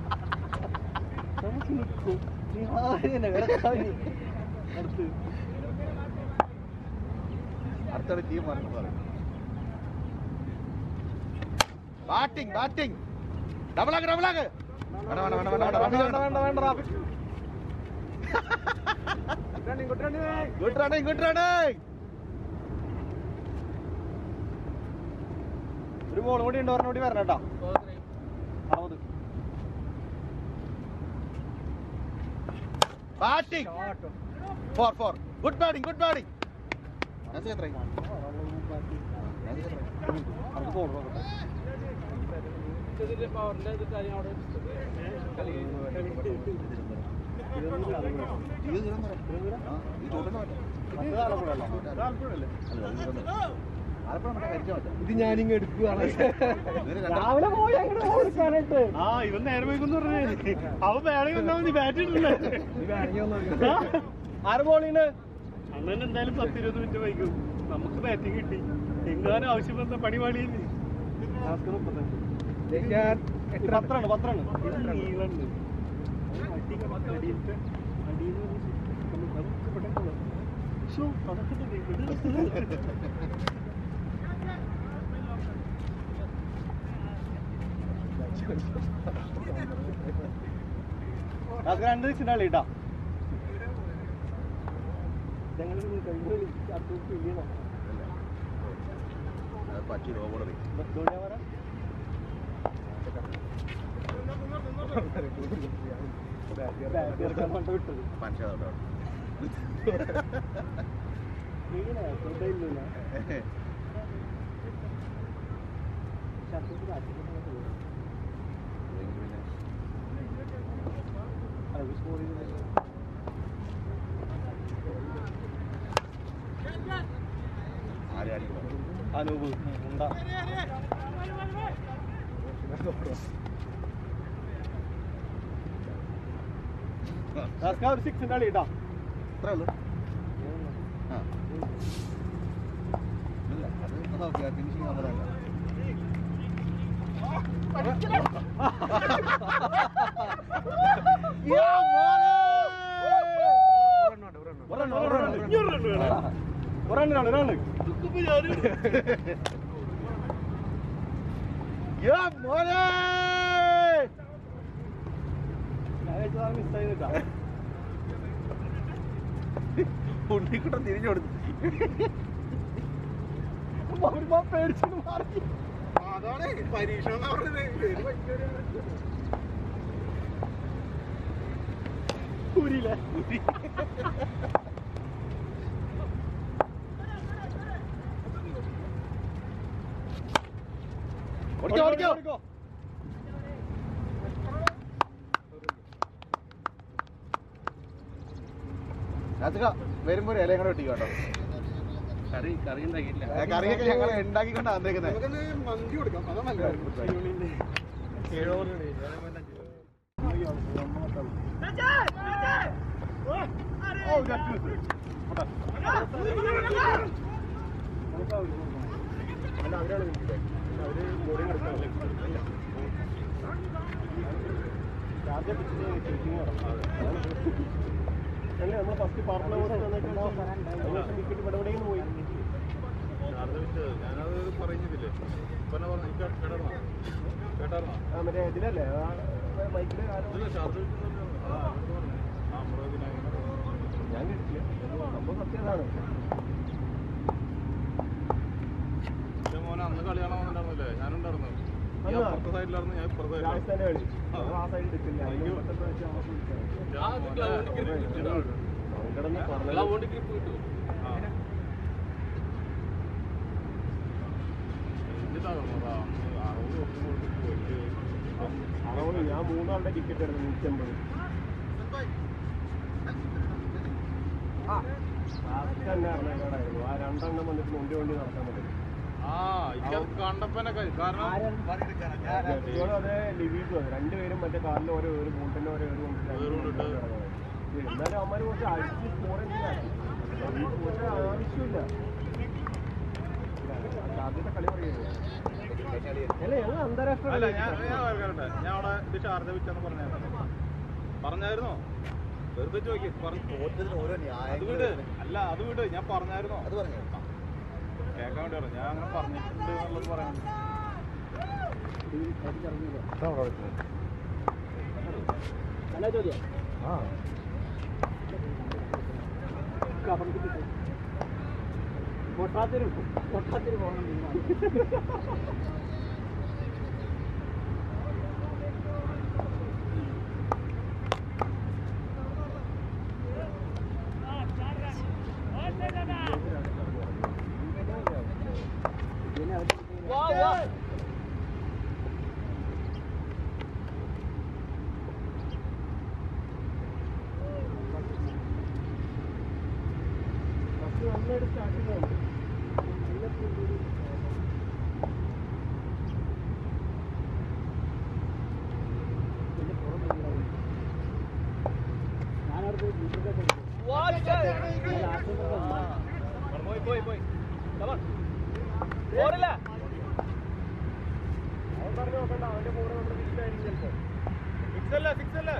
അടുത്തൊരു ടീം വരണം പറയും ബാറ്റിംഗ് ബാറ്റിംഗ് ഡബിൾ ആക്ക് ഡബിൾ ആക്ക് വേണ്ട വേണ്ട വേണ്ട വേണ്ട വേണ്ട വേണ്ട വേണ്ട വേണ്ട ഗുഡ് റണ്ണിങ് ഗുഡ് റണ്ണിങ് ഒരു ബോൾ കൂടി ഉണ്ട് ഒരെണ്ണം കൂടി വരണം കേട്ടോ അറുപത് batting four four good batting good batting അവർക്ക് ബോൾ നോക്കട്ടെ ഇത് ഞാനിങ്ങ് എടുക്കുകയാണ് രാവിലെ പോയി അങ്ങനെ ബോൾ എടുക്കാനായിട്ട് ആ ഇവൻ നേരം വൈകുന്നു പറഞ്ഞു അവൻ വേണമെങ്കിൽ വന്നാൽ മതി ബാറ്റ് ഇട്ടില്ലേ ആറ് ബോളിന് അണ്ണൻ എന്തായാലും പത്ത് ഇരുപത് മിനിറ്റ് വൈകും നമുക്ക് ബാറ്റിംഗ് കിട്ടി എങ്ങാനും ആവശ്യം വന്ന പണി പാടിയില്ലേ ഞാൻ പത്രാണ് പത്രാണ് നീളുണ്ട് അടിയിലത്തെ അടിയിൽ അതൊക്കെ പെട്ടെന്ന് അതൊക്കെ തന്നെ ഇവിടെ അത് രണ്ട് സിക്സ് കളി കേട്ടാ ഞങ്ങൾ കഴിഞ്ഞ കളി അത്യാവശ്യം ഇല്ലയോ പറ്റി റോബോളറി ധോണിയാ വരാം ബാറ്റ് ഇറക്കാൻ കൊണ്ട് വിട്ടത് മനുഷ്യ ഇങ്ങനെ ശ്രദ്ധയില്ല ശബ്ദത്തിൽ അത് സ്കോർ ചെയ്തില്ല ആരെ അടിക്കും അനൂപ് ഉണ്ട ഒരു സിക്സ് കളി കേട്ടാ അത്രേ ഉള്ളൂ ആ ഇല്ല അത് നോക്കിയാ ഫിനിഷിങ് നമ്മളല്ല യാ മോനെ ഒരാള് ഒരാള് യാ മോനെ മിസ്സായിട്ടാ ഉണ്ണിക്കുട്ടൻ തിരിഞ്ഞു കൊടുത്തു പേടിച്ചു മാറി അതാണ് പരീക്ഷ എന്ന് പറഞ്ഞത് കൂരിയില്ലേ ഓടിക്കോ ഓടിക്കോ രാത്രിക വരുമ്പോ ഒരു ഇലയും കൂടെ വെട്ടിക്കോട്ടോ കറി കറി ഉണ്ടാക്കിയില്ല കറിയൊക്കെ ഞങ്ങൾ ഉണ്ടാക്കിക്കൊണ്ടാ വന്നേക്കുന്നത് നമുക്കൊന്ന് മന്തി കൊടുക്കാം അതാ നല്ലത് നമ്മൾ ഫസ്റ്റ് പാർട്ടി വിക്കറ്റ് പടപടയിൽ പോയി ഞാനത് പറയുന്നില്ലേ ഇപ്പൊ പറഞ്ഞു കേട്ടാർന്നോ കേട്ടാർന്നോ ആ മറ്റേ ഇതിലല്ലേ ബൈക്കിൽ ഇല്ല ഷാർജ ആ നമ്മുടെ ഇതിനെ ഞാൻ കേട്ടില്ല സംഭവം സത്യതാണ് എന്റെ മോനെ അന്ന് കളി കാണാൻ വന്നിട്ടുണ്ടായിരുന്നില്ലേ ഞാനുണ്ടായിരുന്നു ഈ അന്നാ? അപ്പുറത്തെ സൈഡിലായിരുന്നു ഞാൻ ഇപ്പുറത്തെ രാജസ്ഥാന്റെ കളി ആ. ഞങ്ങൾ ആ സൈഡിൽ എടുത്തില്ല അയ്യോ. കിടന്ന് പറഞ്ഞത് അതുകൊണ്ട് ഗ്രിപ്പ് കിട്ടും അറുപത് വർഷം കൊണ്ട് പോയിട്ട് അറുപത് ഞാൻ മൂന്നാളുടെ ടിക്കറ്റ് എടുത്തു നൂറ്റമ്പത് ലാസ്റ്റ് തന്നെ അറിഞ്ഞേക്കാടായിരുന്നു ആ രണ്ടെണ്ണം വന്നിട്ട് മുണ്ടി വണ്ടി നടക്കാൻ പറ്റും ആ എനിക്കത് കണ്ടപ്പനെ കാരണം ജെറ്റുകളും അതെ ലിവീസും അതെ രണ്ടുപേരും മറ്റേ കാറിൽ ഓരോ ഒരു ബോട്ടിന്റെ ഓരോ ഒരു ഒരു കൊണ്ടിട്ട്. എന്നാലും അവന്മാര് കുറച്ച് അടിച്ച് സ്കോർ ഒരു ആവശ്യമില്ല ആദ്യത്തെ കളി പറയുന്നത് അല്ല ഞങ്ങൾ അന്താരാഷ്ട്ര അല്ല കളി ഞാൻ ഞാൻ കേൾക്കട്ടെ ഞാൻ അവിടെ ഇത് ഷാർജ വിറ്റാന്ന് പറഞ്ഞായിരുന്നു പറഞ്ഞായിരുന്നോ വെറുതെ ചോദിക്കും പറഞ്ഞു ഓരോന്നിനും ഓരോ അത് വിട് ന്യായങ്ങൾ അല്ല അത് വിട് ഞാൻ പറഞ്ഞായിരുന്നോ അത് പറഞ്ഞു കേൾക്കാൻ വേണ്ടി പറഞ്ഞു ഞാൻ അങ്ങനെ പറഞ്ഞിട്ടുണ്ട് എന്നുള്ളത് പറയാൻ നല്ല ചോദ്യം ആ പൊട്ടാത്തിരും പൊട്ടാത്തിരി പോകണം നന്നായിട്ട് സ്റ്റാർട്ടിംഗ് ആണ് പോയി പോയി പോയി ഓടില്ല അവൻ പറഞ്ഞു നോക്കണ്ട അവന്റെ കൂടെ നമ്മുടെ വീട്ടിലായിരിക്കും ചിലപ്പോ സിക്സ് അല്ലേ സിക്സ് അല്ലേ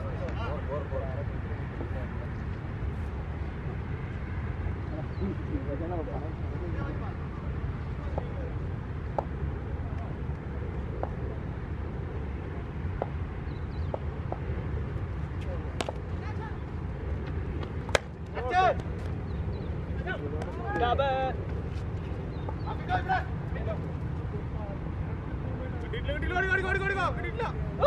കിട്ടിയിട്ടില്ല കിട്ടിയില്ല ഓടി ഓടി ഓടി ഓടി കിട്ടിയിട്ടില്ല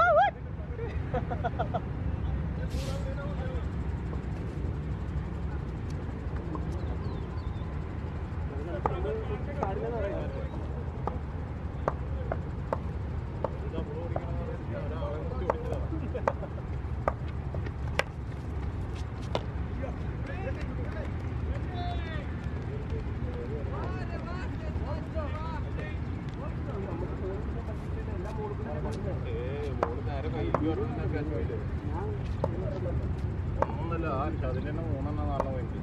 ഒന്നല്ല ആ അതിന് തന്നെ മൂന്നെണ്ണം നാളെ വേണ്ടി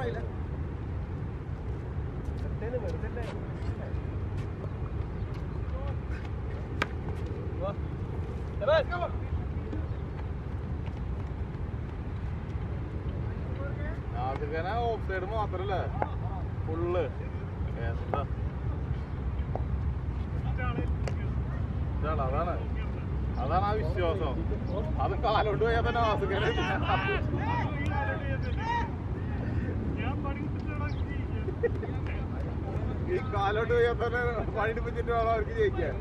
നാസികനെ ഓഫ് സൈഡ് മാത്രല്ലേ ഫുള്ള് എന്താ ഇതാണ്, അതാണ് അതാണ് ആ വിശ്വാസം അത് കാലോട്ട് പോയാൽ തന്നെ നാസികനെ ഈ കാലോട്ട് പോയാൽ തന്നെ പണിപ്പിച്ചിട്ട് വേണം അവർക്ക് ജയിക്കാൻ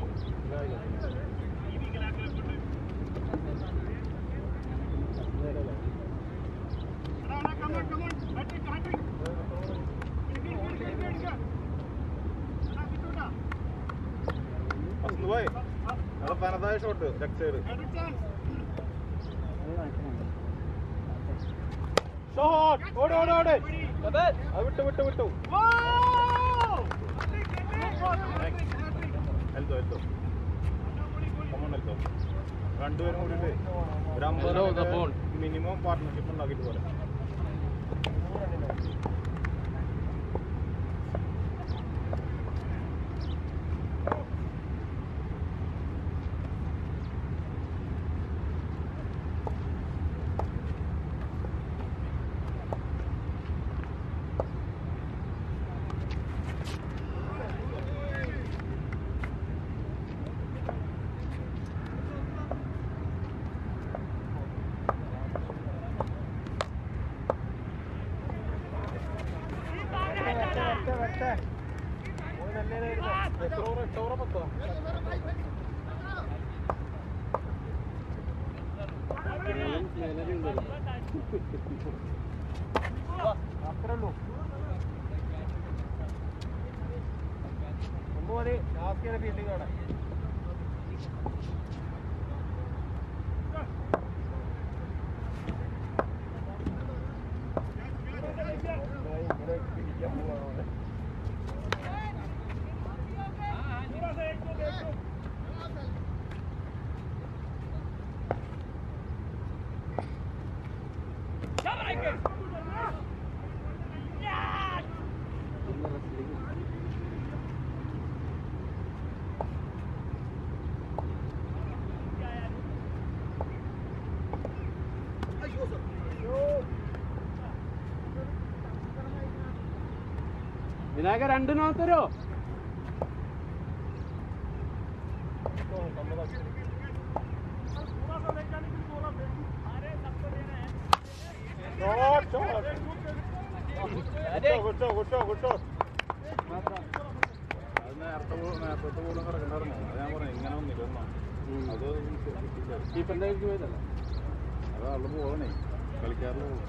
ഫസ്റ്റ് പോയി അവിടെ പനതായ ഷോട്ട് ലെഫ്റ്റ് സൈഡ് ഷോട്ട് ഓട് ഓട് ഓട് അത് വിട്ടു വിട്ടു വിട്ടു എൽത്തോ എൽത്തോ കമോൺ എൽത്തോ രണ്ടുപേരും കൂടിയിട്ട് ഒരു Hello, the phone. അമ്പത് മിനിമം പാർട്ട്ണർഷിപ്പ് ഉണ്ടാക്കിയിട്ട് പോലെ അത്രേ ഉള്ളൂ ഒന്ന് മതി ലാസ്റ്റ് ഫീൽഡിംഗ് അവിടെ ഇങ്ങനെ പിടിക്കാൻ പോവാണ് വിനായക രണ്ട് നോത്തരോ ഷോട്ട് ഷോട്ട് വിട്ടോ വിട്ടോ വിട്ടോ അത് നേരത്തെ പോ- നേരത്തെ പോലും കിടക്കണ്ടായിരുന്നു അത് ഞാൻ പറഞ്ഞു ഇങ്ങനെ ഒന്നില്ലെന്നോ അത് കിട്ടില്ല. കീപ്പറിന്റെ കയ്യിലേക്ക് പോയതല്ല അത് ആളുടെ പോകണേ കളിക്കാറില്ല പോകും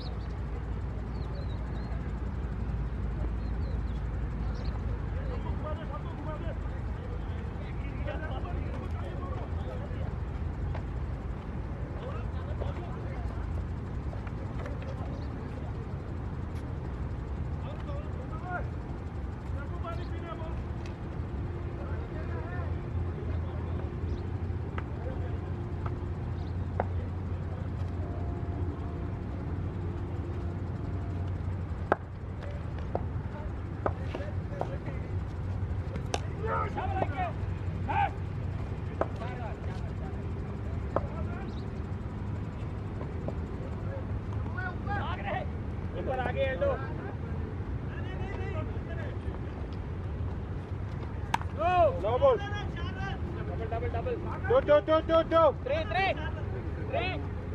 No ball. Double, double, double. Two, two, two, two, two. Three, three. Three.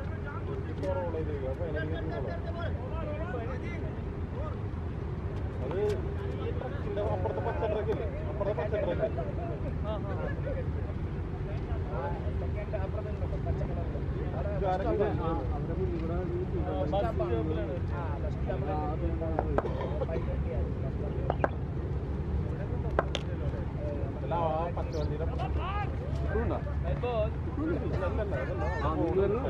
അത് ഈ ട്രക്കിന്റെ അപ്പുറത്തെ പച്ച ട്രക്കില്ലേ അപ്പുറത്തെ പച്ച ട്രക്ക് അല്ല ആ പച്ച വണ്ടിയുടെ Elbow. ആ നിങ്ങൾ വരുന്നു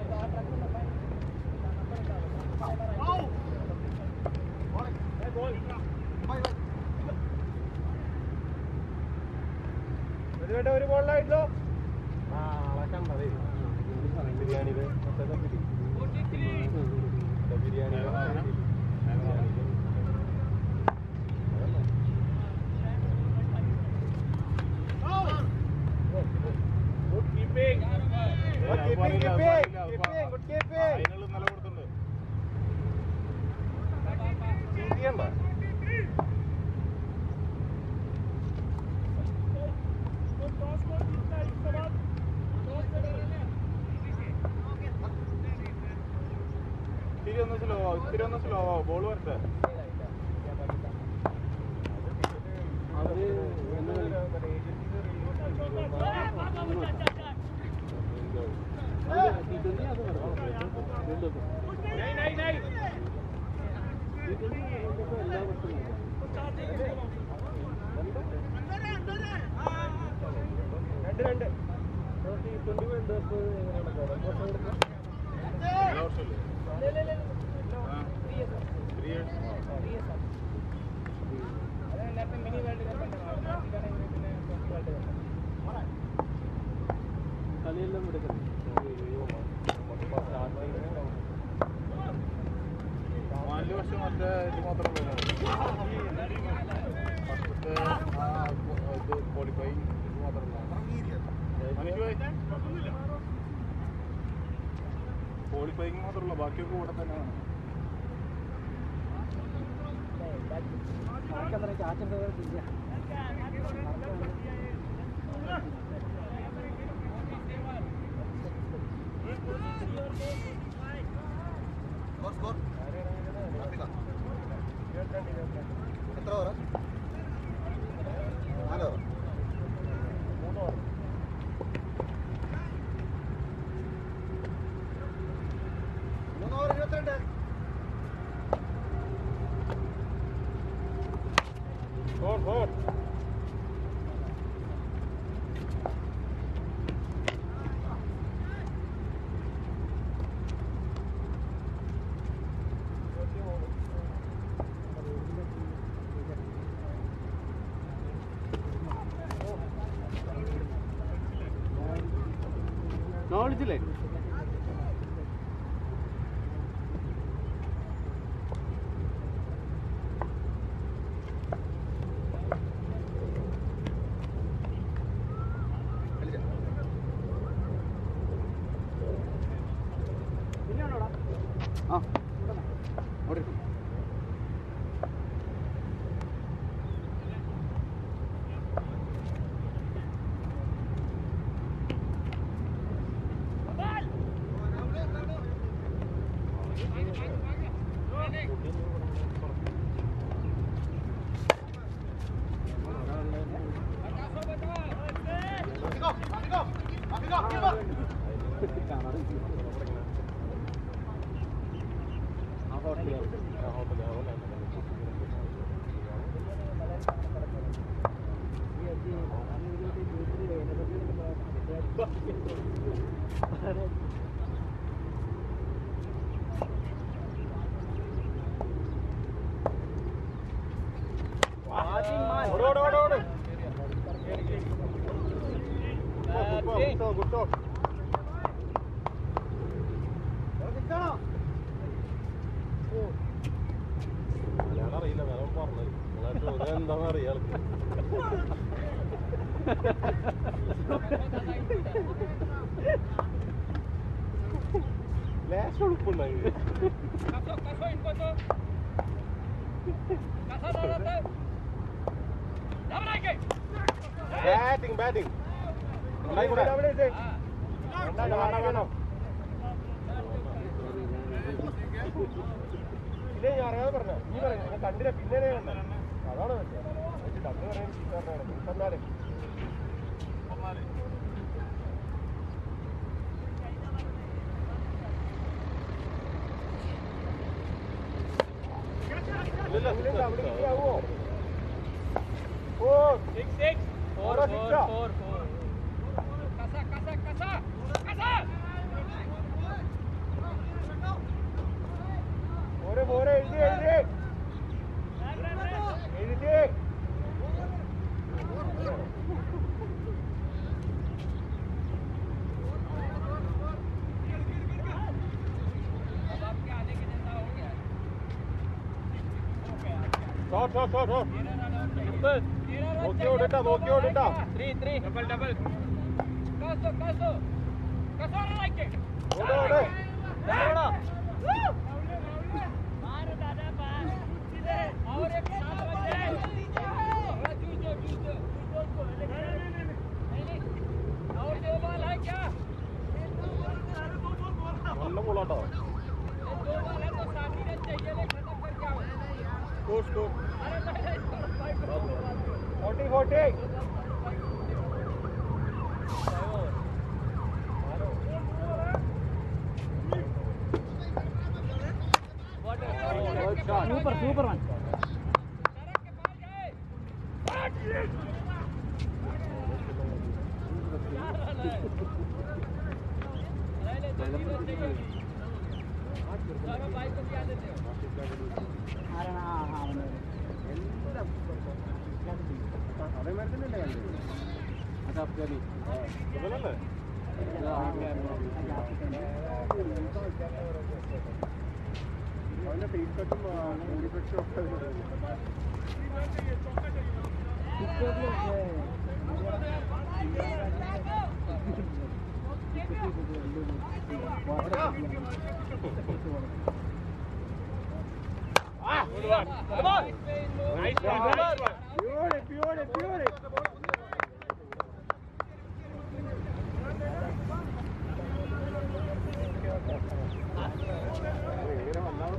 Goal. ചേട്ടാ ഒരു ബോളിലായിട്ടോ നാളെ കണ്ടതേ ബിരിയാണിയുടെ മറ്റേ ബിരിയാണി Good keeping. ഫൈനൽ ഇന്നലെ കൊടുത്തിട്ടുണ്ട് ഇത്തിരി ഒന്ന് സ്ലോ ഇത്തിരി ഒന്ന് സ്ലോ ആവും ബോൾ വരട്ടെ അവര് ടി ട്വന്റി അത് നടക്കും Nine, nine, nine. T twenty എല്ലാ വർഷവും രണ്ട് രണ്ട് ടി ട്വന്റി വേൾഡ് കപ്പ് എങ്ങനെയാണ് നടക്കുക എല്ലാ വർഷമല്ലേ ആ ത്രീ ഇയേഴ്സ് കളിയെല്ലാം എടുക്കണം നാല് വർഷം മറ്റേ ഇത് മാത്രമേ ഫസ്റ്റത്തെ ആ ഇത് ക്വാളിഫൈ ഇത് മാത്രമല്ല ക്വാളിഫൈങ് മാത്രമല്ല ബാക്കിയൊക്കെ ഇവിടെ തന്നെയാണ് സ്കോർ സ്കോർ എത്ര ഓവർ നാല് ഓവർ മൂന്ന് ഓവർ ഇരുപത്തിരണ്ട് ഫോർ ഫോർ നോളിച്ചില്ലേ ആ അവിടെ ഇരിക്കും. ആ ഹോട്ടലിൽ ഓട് ഓട് ഓട് ഓട് ഗുഡ് ഗുഡ് മലയാളം അറിയില്ല വേറെ പറഞ്ഞത് നിങ്ങളെ ചോദ്യം എന്താണെന്ന് അറിയാം ലേശം ഉളുപ്പുണ്ടായി Caso, caso, en cuanto. Caso, dale. ¡Dame batting batting ഉണ്ടായിക്കൂടെ വേണ്ട വേണ്ട വേണം ഇല്ലേ ഞാൻ അറിയാതെ പറഞ്ഞ നീ പറഞ്ഞു ഞാൻ കണ്ടില്ല പിന്നെ കണ്ട അതാണ് പറ്റുക അന്ന് പറയാൻ ചീത്ത പറഞ്ഞാണ് തന്നാലേ ഇല്ല ഇല്ല അവിടെ ഇരിക്കാവോ ഓ Six, six. Four, Ahora four, six, four, four. Casa, casa, casa. Casa. പോരെ പോരെ എഴുതി എഴുതി എഴുതി ഷോട്ട് ഷോട്ട് ഷോട്ട് ഷോട്ട് നോക്കി ഓടിട്ടാ നോക്കി ഓടിട്ടാ ത്രീ ത്രീ ഡബിൾ ഡബിൾ കാസോ കാസോ കാസോ ലൈക്ക് ഓട് ഓട് ഡബിളോ मार दादा बार सीधे और एक साथ बचे जूझो जूझो जूझो को और दो बॉल है क्या നല്ല ബോളാട്ടോ दो बॉल है तो साथ ही रन चाहिए ले खत्म कर क्या സ്കോർ സ്കോർ अरे भाई forty forty super super one ആരാണ് ആ ആ അവന് അതേമാതിരി തന്നെയല്ലേ കണ്ടത് അഫ്ഗാനി ഇവനല്ലേ അവന്റെ ഫേസ് കട്ടും ഭൂരിപക്ഷം ഒക്കെ പ്യൂരി പ്യൂരി പ്യൂരി ഇങ്ങനെ വല്ലാതെ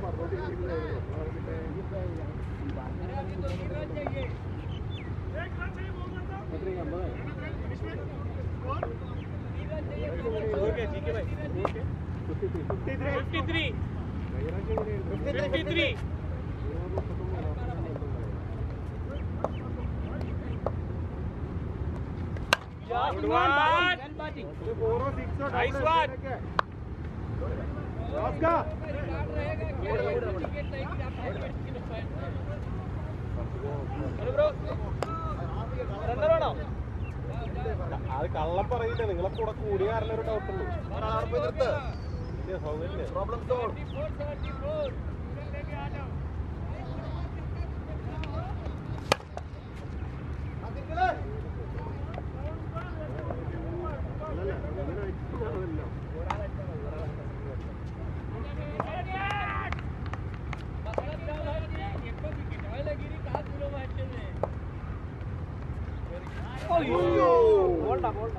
fifty three fifty three Good one. ഫോറോ സിക്സോ Nice one. ഓസ്കാർ റണ്ണറാണോ അത് കള്ളം പറയില്ല നിങ്ങളെ കൂടെ കൂടിയ കാരണം ഒരു ഡൗട്ട് ഉള്ളൂ ഒരാളവിടെ പോയി നിർത്ത് ഇല്ല, സൗകര്യമില്ല പ്രോബ്ലം സോൾവ് അല്ലല്ല അങ്ങനെ വെച്ചിട്ടാണല്ലോ ബോൾഡാ ബോൾഡാ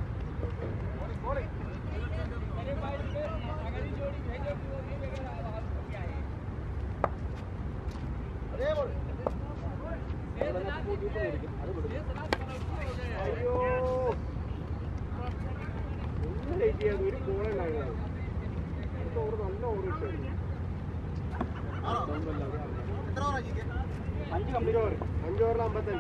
അയ്യോ ഒന്ന് ലേറ്റ് ചെയ്യാതെ ഒരു ബോളുണ്ടായിരുന്നു അടുത്ത ഓവർ നല്ല ഓവർ കിട്ടും എത്ര ഓവറാക്കി അഞ്ച് അഞ്ച് ഓവർ അഞ്ച് ഓവറിൽ അമ്പത്തഞ്ച്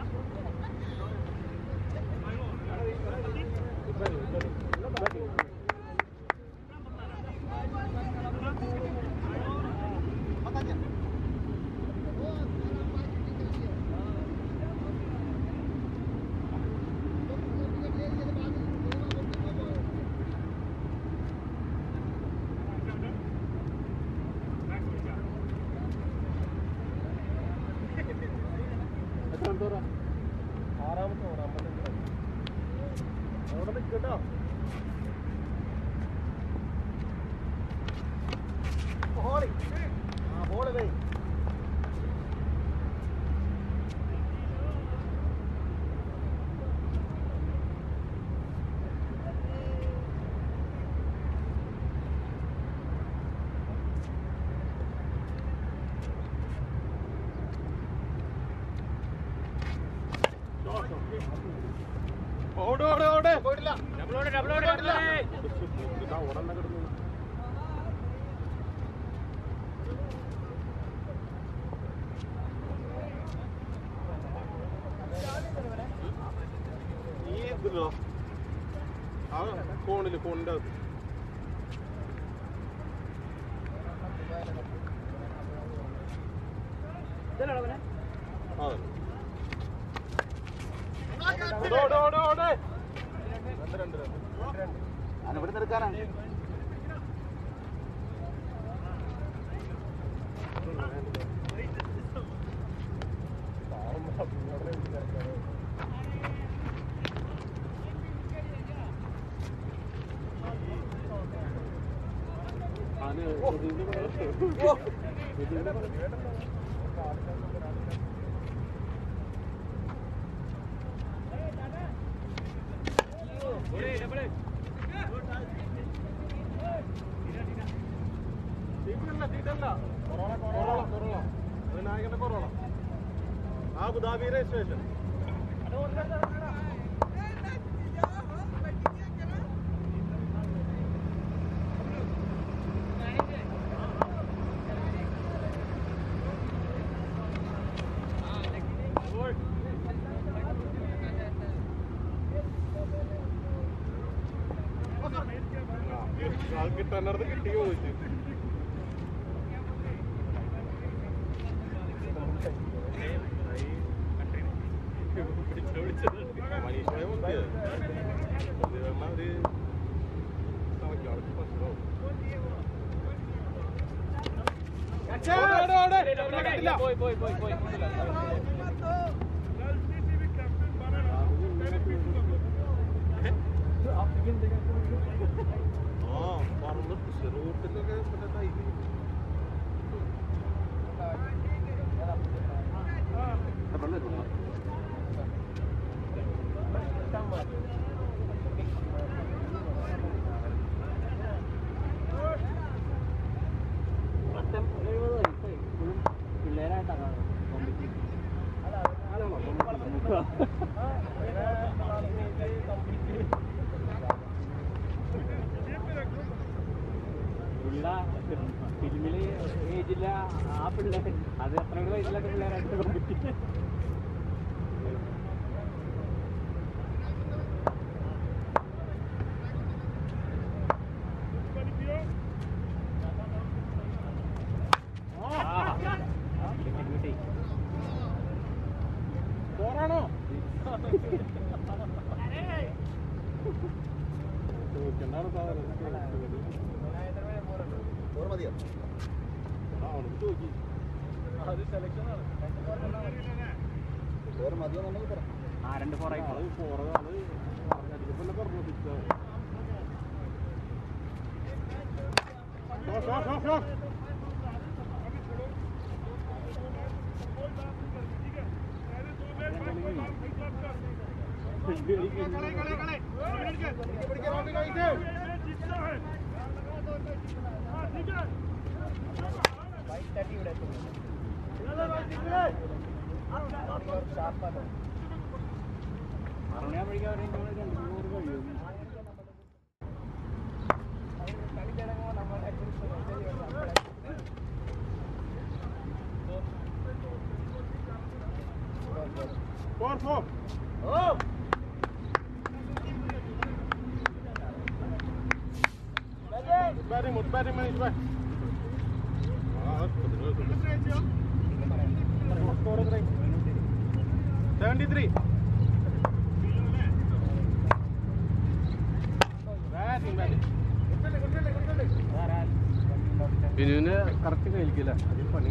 എത്ര ഓവറാ ആറാമത്തെ ഓവർ അമ്പത്തഞ്ച് അവിടെ നിൽക്കട്ടോ ഹോളി ആ ബോള് പോയി ഓട് ഓട് ഓട് പോയിട്ടില്ല ഡബിളോട് ഡബിളോട് ഡബിളോട് ഇതാ ഓടണ്ട കിടന്നു ഈ ഇതിലോ ആ ഫോണില് ഫോണിന്റെ അകത്ത് ഇതല്ലേ അവനെ അതെ ഓട് ഓട് ഓട് ഓട് രണ്ട് രണ്ട് രണ്ട് ഞാൻ ഇവിടെ എടുക്കാനാണ് അബുദാബി രജിസ്ട്രേഷൻ കിട്ടാനടുത്ത് കിട്ടിയോ ചോദിച്ചു മനീഷായ മുന്തിയ ഇത് പറഞ്ഞാ ഒരു തവയ്ക്കാർക്ക് പ്രശ്നമാവും പോയി പോയി പോയി പോയി ആ പറന്ന് റോട്ടിലൊക്കെ മറ്റേ തൈര് പിള്ളേരായിട്ടാണ് ഫിലിമില് ഏജില്ല ആ പിള്ളേർ അത് എത്ര കൂടി വയസ്സിലൊക്കെ പിള്ളേരായിട്ട് കോമ്പറ്റ് പോറാണോ ചോദിക്കണ്ടാണ് സാധനം ഓർ മതിയോ ആ അവനക്ക് ചോദിക്കും ഓർ മതിയോ എന്നുണ്ടെങ്കിൽ പറയാം ആ രണ്ട് ഫോർ ആയി അത് പോറതാണ് പറഞ്ഞതിപ്പല്ലേ പറഞ്ഞു ഷോട്ട് ഷോട്ട് ഷോട്ട് ഷോട്ട് അറുപടിയാകുമ്പോഴേക്കും അവരെ രണ്ട് മൂന്ന് കഴിയും ഫോർ ഫോർ ബാറ്റിംഗ് മുട്ട് batting Manish bat seventy three batting batting ബിനുവിന് കറക്റ്റ് കഴിക്കില്ല അതിൽ പണി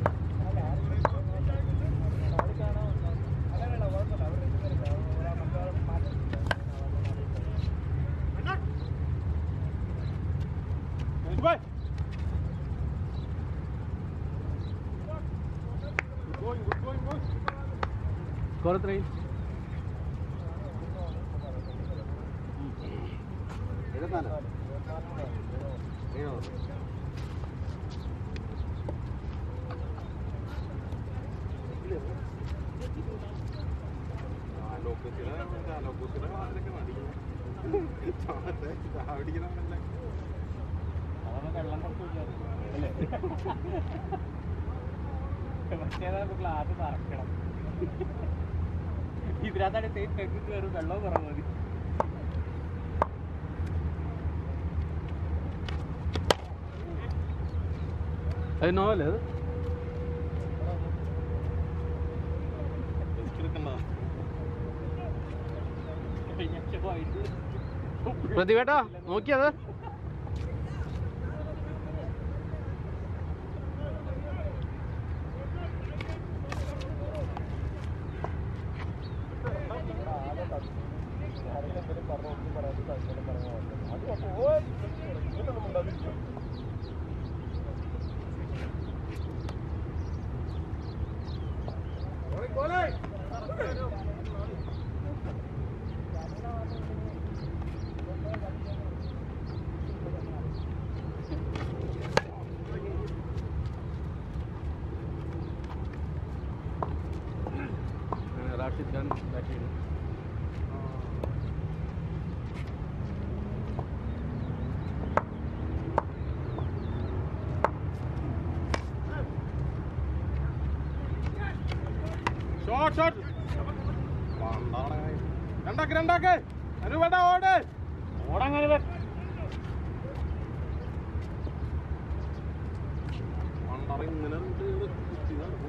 മനീഷ് ബായ് good going good going boys score എത്രയും ഇരുപത്തിനാല് ഏഴോ അതൊന്ന് വെള്ളം കുറച്ച് കുടിക്കാറ്. അല്ലേ മറ്റേതാണ് ഗ്ലാസ് നിറക്കണം ഇതിനകത്താണ് തെക്ക് കയറും വെള്ളം കുറവ് മതി അത് നോവല്ലേ അത് പ്രതിവേട്ടാ നോക്കിയത് റാഷിദ് ഖാൻ ബാറ്റ് ചെയ്യുന്നു ഷോട്ട് ഷോട്ട് രണ്ടാക്ക് രണ്ടാക്ക് അനു വേണ്ട ഓട് ഓടങ്ങനെ മണ്ടറ ഇങ്ങനെ ഇങ്ങട് കുത്തി നടക്കും.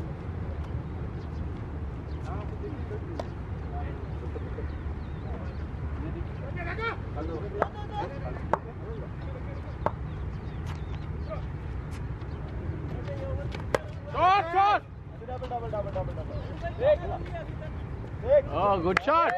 Shot shot Oh, good shot.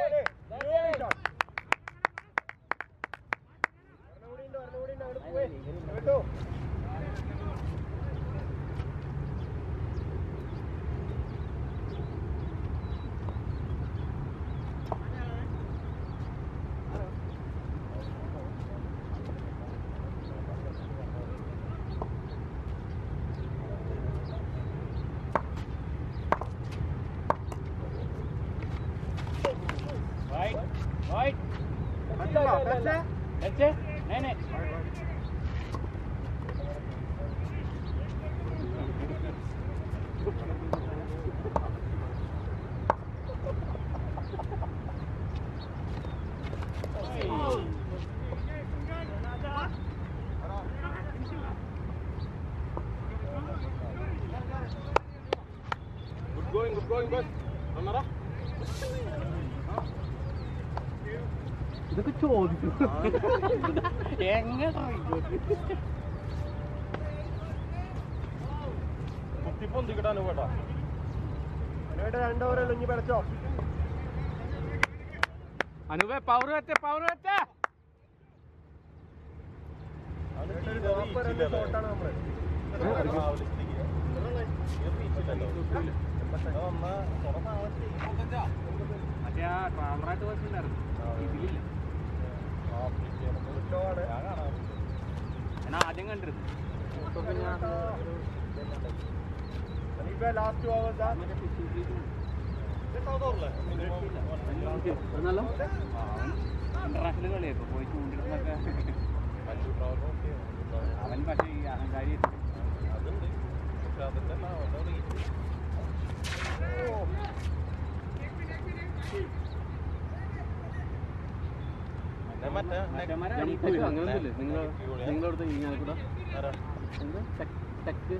Right, right. ടച്ചാ, ടച്ചാ. That's it. नहीं नहीं Good going, good going, boss. റണ്ണറാ. ഇതൊക്കെ ചോദിക്കും എങ്ങനെ കുത്തി പൊന്തിക്കിട്ടാണ് കേട്ടോ രണ്ട് ഓവറല്ലോ ഇനി പഠിച്ചോ അനുവേ പവർ വെച്ചേ പവർ വെച്ചേ ഷോട്ടാണ് നമ്മള് മറ്റേ ആ ട്രാവലറായിട്ട് പോയിട്ടുണ്ടായിരുന്നു ഇതിലില്ല ഞാൻ ആദ്യം കണ്ടിരുന്നു ലാസ്റ്റ് ഓവർ നല്ല ഇന്റർനാഷണൽ കളിയൊക്കെ പോയി ചൂണ്ടിരുന്നൊക്കെ അവൻ പക്ഷേ ഈ അഹങ്കാരി അങ്ങനൊന്നുമില്ലേ നിങ്ങൾ നിങ്ങളടുത്ത് ഇങ്ങനെ എന്ത് ടെക്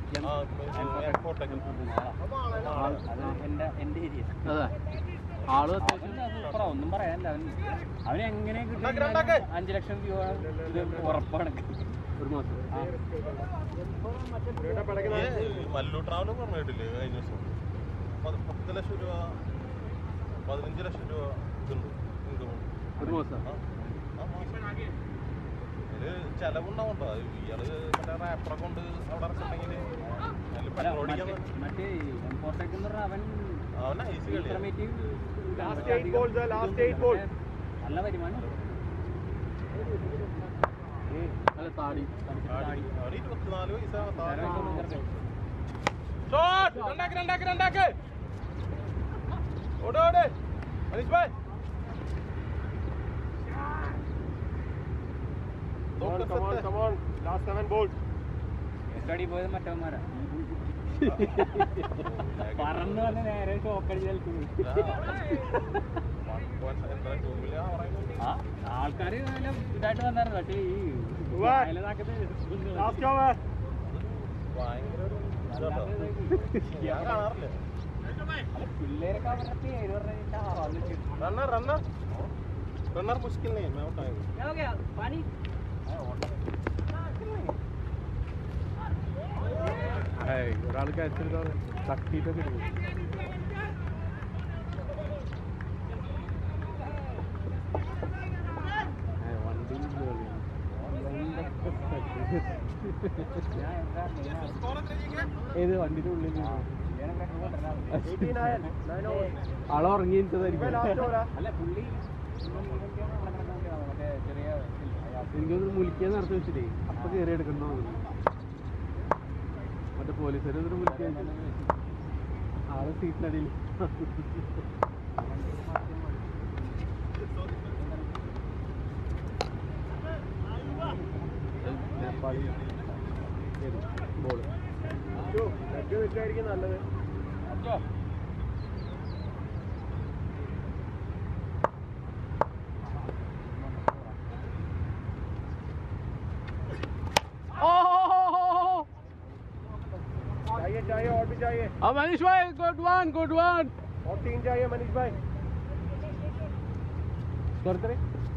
അത് എന്റെ എന്റെ ഏരിയ അതെ ആള് അത്യാവശ്യം സൂപ്പറാ ഒന്നും പറയാനില്ല അവൻ അവൻ എങ്ങനെ ഉണ്ടാക്ക്. കിട്ടും അഞ്ചു ലക്ഷം രൂപ ഇത് ഉറപ്പാണ് ഒരു മാസം ആ. മല്ലു ട്രാവല് പറഞ്ഞിട്ടില്ലേ കഴിഞ്ഞ ദിവസം പത്ത് പത്ത് ലക്ഷം രൂപ പതിനഞ്ച് ലക്ഷം രൂപ ഇതുണ്ട് ഇൻകം ഒരു മാസം ഇത് ചെലവുണ്ടാവുണ്ടോ ഇയാള് മറ്റേ റാപ്പറെ കൊണ്ട് അവിടെ ഇറച്ചിട്ടുണ്ടെങ്കിൽ അതിൽ അല്ല, പെട്രോൾ മറ്റേ അടിക്കാൻ മറ്റേ എംപോർട്ടേക്ക് എന്ന് പറഞ്ഞാൽ അവൻ അവൻ ഐസ് കളിയാണ് informative Last eight balls, the last eight balls. നല്ല വരുമാനം അല്ല താടി അവന് ഇരുപത്തിനാല് പൈസ താഴെ ഷോട്ട് രണ്ടാക്ക് രണ്ടാക്ക് രണ്ടാക്ക് ഓട് ഓട് മനീഷ് ഭായ് ലാസ്റ്റ് സെവൻ ബോൾ സ്റ്റഡി പോയത് മറ്റവന്മാരാ പറന്ന് വന്ന് നേരെ ഷോക്കടിച്ച് കളിക്കുന്നു എന്താ ടൂ മില്യൺ പറയുന്നത് ആ ആൾക്കാര് നല്ല ഇതായിട്ട് വന്നായിരുന്നു പക്ഷേ ഈ ഉവ്വ. അയലനാക്കത്ത് ലാസ്റ്റ് ഓവർ ഭയങ്കര ഒരു ഇതാട്ടോ. ഞാൻ കാണാറില്ല പിള്ളേരൊക്കെ അവരുടെ പേര് പറഞ്ഞിട്ട് ആവാന്ന് വെച്ചു റണ്ണർ റണ്ണർ റണ്ണർ മുഷ്കിൽ നെയ്മ് ഔട്ടായത് പണി ഒരാൾ കഴിച്ചെടുക്കാറ് തട്ടിയിട്ടൊക്കെ എടുക്കും വണ്ടി ഞാൻ എന്താ ഏത് വണ്ടിയുടെ ഉള്ളിൽ ആളെ ഉറങ്ങി എനിച്ചതായിരിക്കും എനിക്കൊന്ന് മുലിക്കാൻ നടത്തി വെച്ചിട്ടേ അപ്പൊ കയറി എടുക്കണോ മറ്റേ പോലീസുകാർ എന്നിട്ട് മുലിക്കാൻ ആളെ സീറ്റിനടിയിൽ നേപ്പാളി ബോള് വെച്ചായിരിക്കും നല്ലത് Oh! चाहिए चाहिए और भी चाहिए Oh, Manish bhai, good one, good one. और तीन चाहिए मनीष भाई कर करे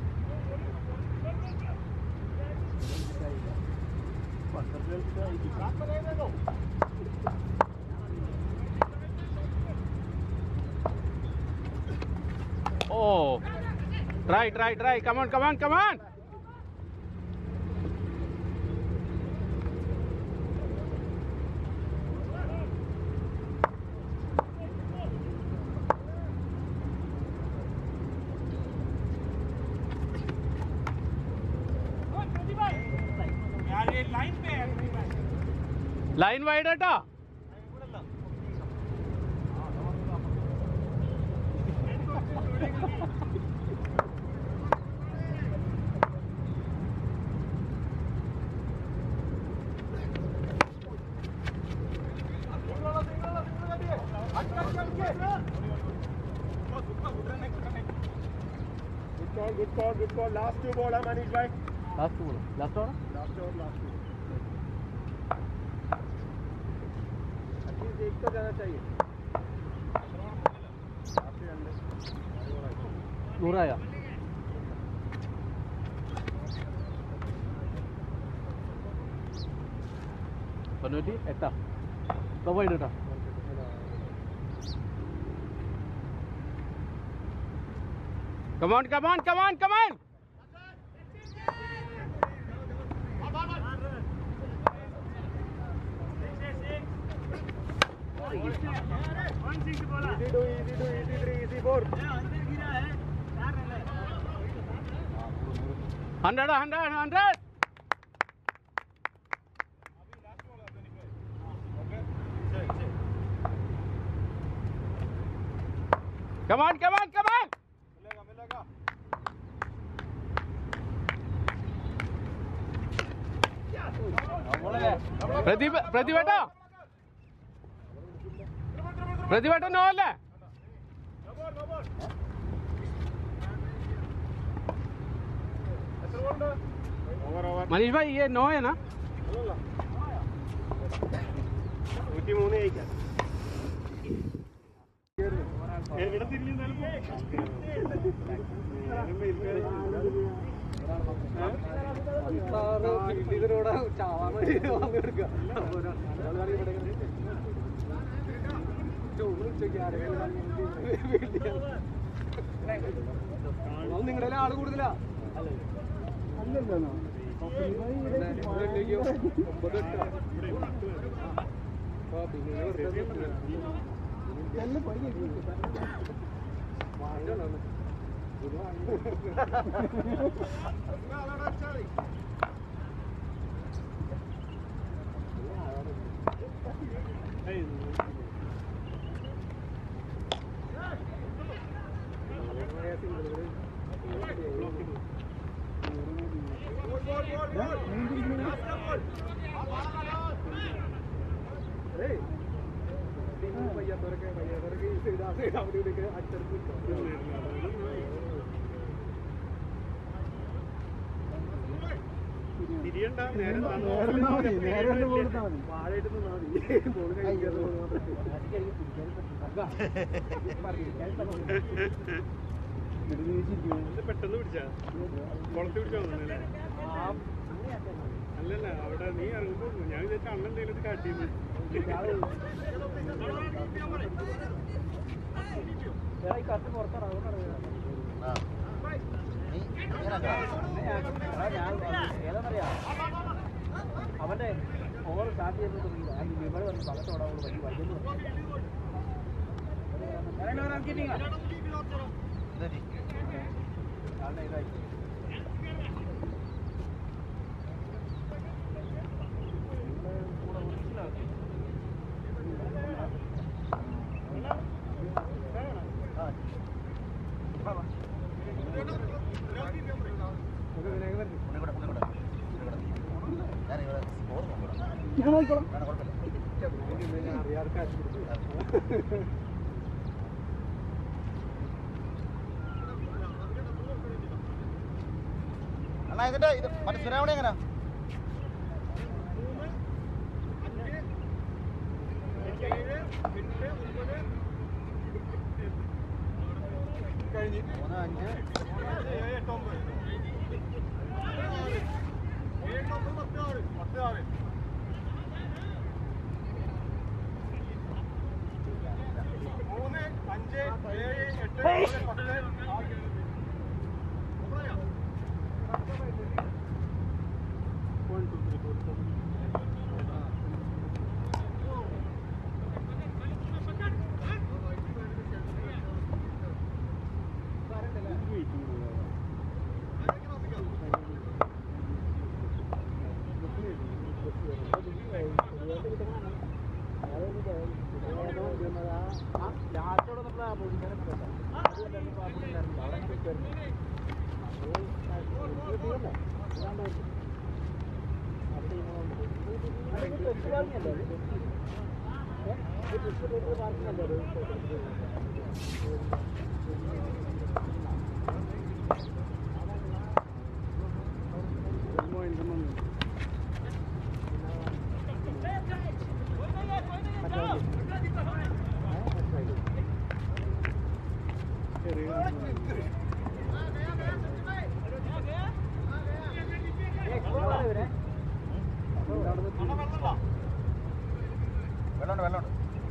Oh, try, try, try. Come on, come on, come on. Line wide കേട്ടോ good call good call good call last two ball है मनीष भाई ലാസ്റ്റ് ബോൾ ലാസ്റ്റ് ഓണം लास्ट और लास्ट टू एटलीस्ट एक तो जाना चाहिए काफी अंदर നൂറായ തൊണ്ണൂറ്റി എട്ടാ വൈഡ് കേട്ടോ come on come on come on come on easy two easy two easy three easy four hundred hundred hundred come on come on come on मिलेगा मिलेगा പ്രതിഭ പ്രതിഭട്ടോ പ്രതിഭട്ടോ നോ അല്ലേ ഓവർ ഓവർ മനീഷ് ഭായ് ये नो है ना നൂറ്റി മൂന്ന് ജയിക്കാൻ എവിടെ തിരിഞ്ഞാലും നിങ്ങളുടെ ആള് കൂടുതലാ തിരിയണ്ട നേരെ വാഴയിട്ട് നിന്നാ മതി ബോൾ കഴിക്കാതെ ഇത് പെട്ടെന്ന് പിടിച്ചാ കുളത്ത് പിടിച്ചാ തോന്നുന്നല്ലേ അല്ലല്ല അവിടെ നീ ഇറങ്ങുമ്പോ ഞാൻ വിചാരിച്ച അണ്ണൻ എന്തെങ്കിലും ഇത് കാട്ടിയെന്ന് അവന്റെ ഓവർ സ്റ്റാർട്ട് ചെയ്ത് തുടങ്ങി ആ വിമൽ വന്ന് പകത്തോടാവുള്ളൂ വലിയ വൈകുന്നു ഞാൻ നോക്കിക്കോളാം അണ്ണാ ഇതിന്റെ ഇത് മറ്റേ സുനാമണി എങ്ങനെയാ മൂന്ന് അഞ്ച് മൂന്ന് അഞ്ച് ഏഴ് എട്ട് ഒമ്പത് പത്ത് ലാസ്റ്റോടെ നമ്മൾ ആ പൊടിക്കാനെ വെള്ളമുണ്ട് വെള്ളമുണ്ട്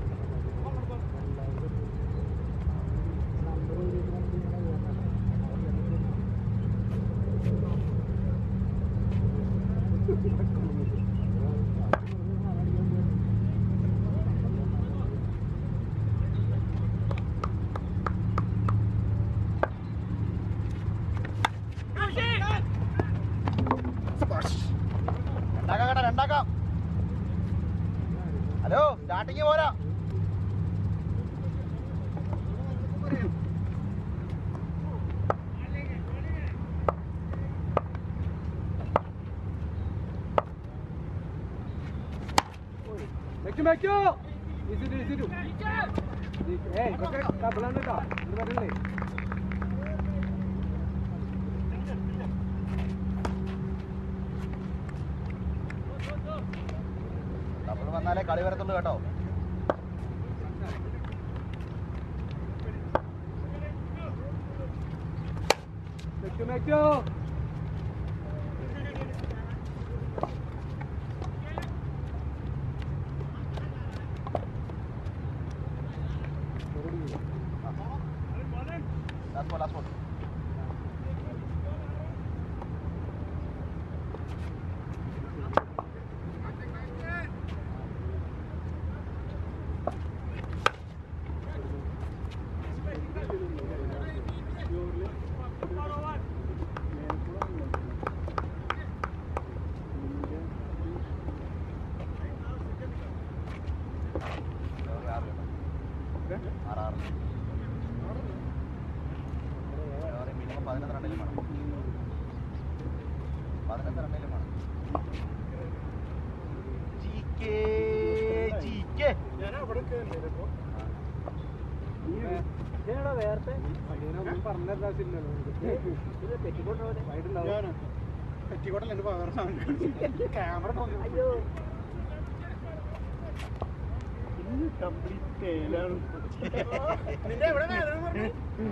രണ്ടാക്കാം കേട്ടോ രണ്ടാക്കാം ഹലോ സ്റ്റാർട്ടിങ് പോരാ വെക്കും വെക്കോ ഇസിരു ഇസിരു ഏ ഇതൊക്കെ ഡബിളാണ് കേട്ടോ ഇത് പറയല്ലേ നമ്മൾ വന്നാലേ കളി വരത്തുള്ളൂ കേട്ടോ വെക്കും വെക്കോ ലാസ്റ്റ് ബോൾ ലാസ്റ്റ് ബോൾ ആറാറ് മിനിമം പതിനൊന്ന് റണ്ണിലും വേണം പതിനൊന്ന് റണ്ണിലും വേണം ജികെ ജികെ വേർത്തെ അതിനൊന്നും പറഞ്ഞില്ല ഇത് പെറ്റിക്കോട്ടോ പെറ്റിക്കോട്ടല്ല എന്റെ പകർന്നാണ് ക്യാമറ നോക്കി അയ്യോ നിന്റെ എവിടെ വേദന പറഞ്ഞു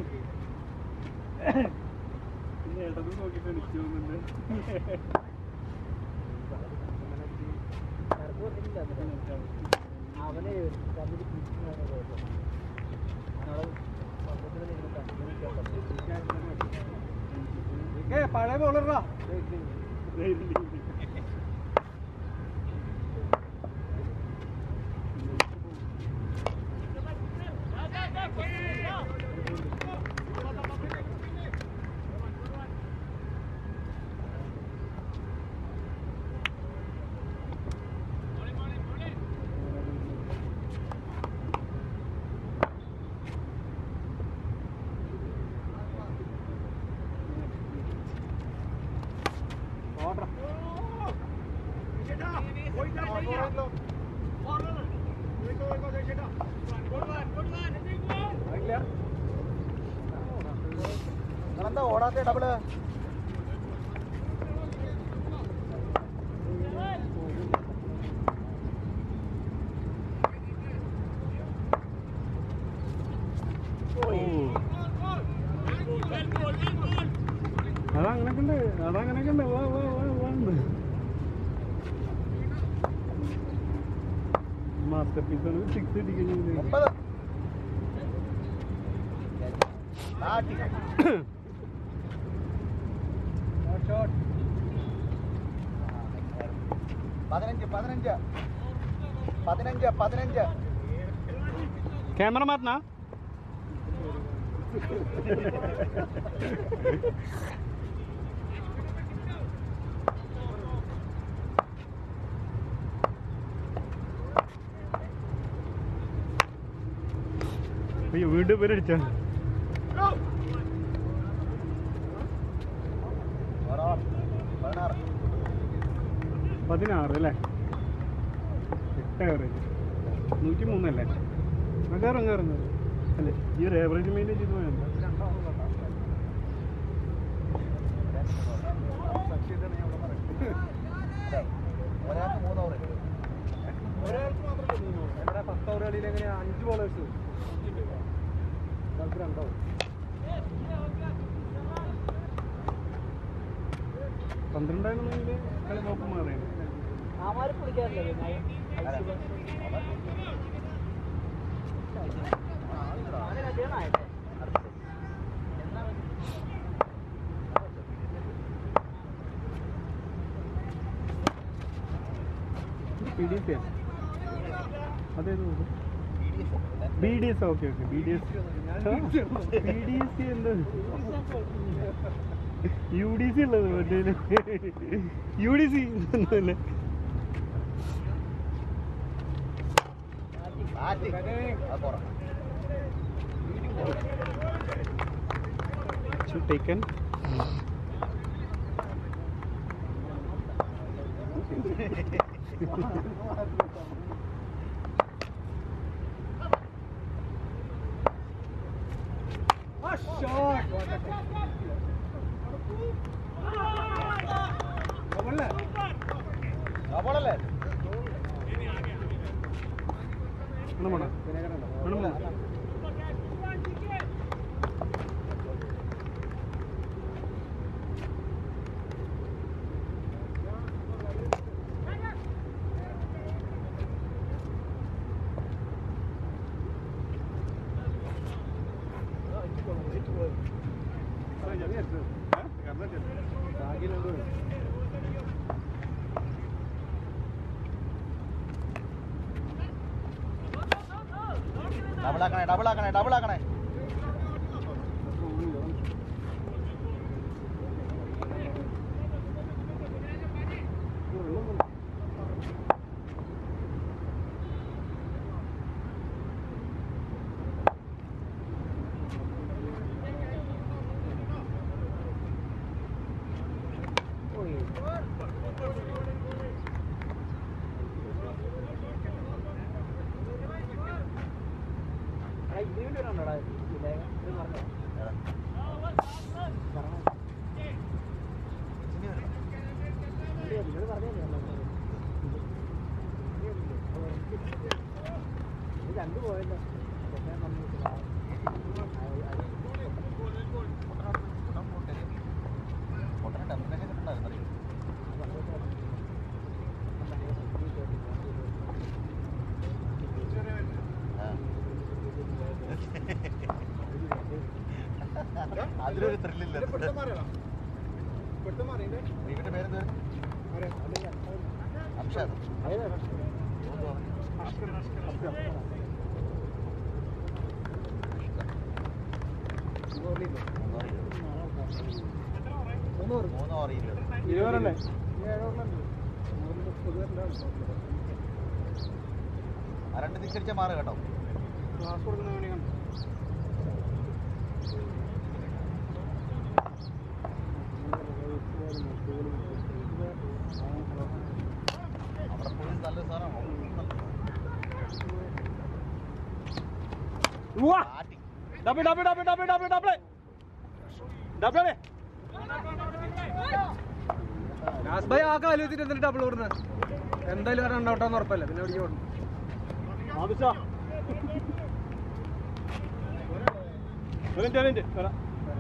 അവനെ കമ്മിറ്റി പിടിച്ചിട്ടാണ് കുഴപ്പം അവനവിടെ പത്രത്തിൽ നിങ്ങൾ ഏ പഴയ ബോളറാ നിങ്ങളെന്താ ഓടാത്ത ഡബിള് അതങ്ങനൊക്കെ ഉണ്ട് അതങ്ങനൊക്കെ ഉണ്ട് വാ വാ വാ വാ ഉണ്ട് മാസ്റ്റർ പീസാണ് സിക്സ് അടിക്കുന്നത് ഒമ്പത് നാട്ടി പതിനഞ്ച് പതിനഞ്ച് പതിനഞ്ച് പതിനഞ്ച് ക്യാമറ മാറ്റണ അയ്യോ വീണ്ടും പേരടിച്ച പതിനാറ് പതിനാറ് അല്ലേ എട്ട് ആവറേജ് നൂറ്റി മൂന്നല്ലേ കയറും കയറും കയറും അല്ലേ ഈ ഒരു ആവറേജ് മെയിൻറ്റെയിൻ ചെയ്ത് പോയാൽ മതി. ഒരാൾക്ക് മൂന്ന് ഓവർ ഒരാൾക്ക് മാത്രമല്ല മൂന്നോ എവിടെ പത്ത് ഓവർ കളിയിൽ എങ്ങനെയാ അഞ്ച് ബോളേഴ്സ് ഒരാൾക്ക് രണ്ടോ പന്ത്രണ്ടായിരുന്നെങ്കിൽ കളി നോക്കും മാറിയാണ് പി ഡി സി അതേത് B D S okay okay B D S B D S C എന്ത് യു ഡി സി ഉള്ളത് മറ്റേ യു ഡി സി ഒന്നുമല്ലേ അത് പോരാ ടേക്കൻ ഡബിളല്ലേ വേണം വേണം വേണം ഡബിൾ ആക്കണേ ഡബിൾ ആക്കണേ ഡബിൾ ആക്കണേ പൊട്ടനെ ടെമ്പറേച്ചർ കിട്ടുണ്ടായിരുന്നു അറിയോ അതിലൊരു ത്രില്ലില്ല പെട്ടെന്ന് മാറിയതാ പെട്ടെന്ന് മാറിയേ ഇവന്റെ പേരെന്ത് അംഷാദ് മൂന്ന് ഓവർ ഇരുപത് ഇരുപതല്ലേ ആ രണ്ട് തിരിച്ചടിച്ചാൽ മാറുക കേട്ടോ ക്ലാസ് കൊടുക്കുന്ന വേണമെങ്കിൽ അവിടെ പോയി നല്ലൊരു സാധനമാണ് double double double double double double double നാസ് ഭായി ആ കാലം വെച്ചിട്ട് എന്നിട്ട് ഡബിൾ ഓടുന്നത് എന്തായാലും രണ്ടോട്ടാന്ന് ഉറപ്പല്ല പിന്നെ എവിടേക്ക് ഓടുന്നു ആദിശ ഒരു മിനിറ്റ് ഒരു മിനിറ്റ് വരാം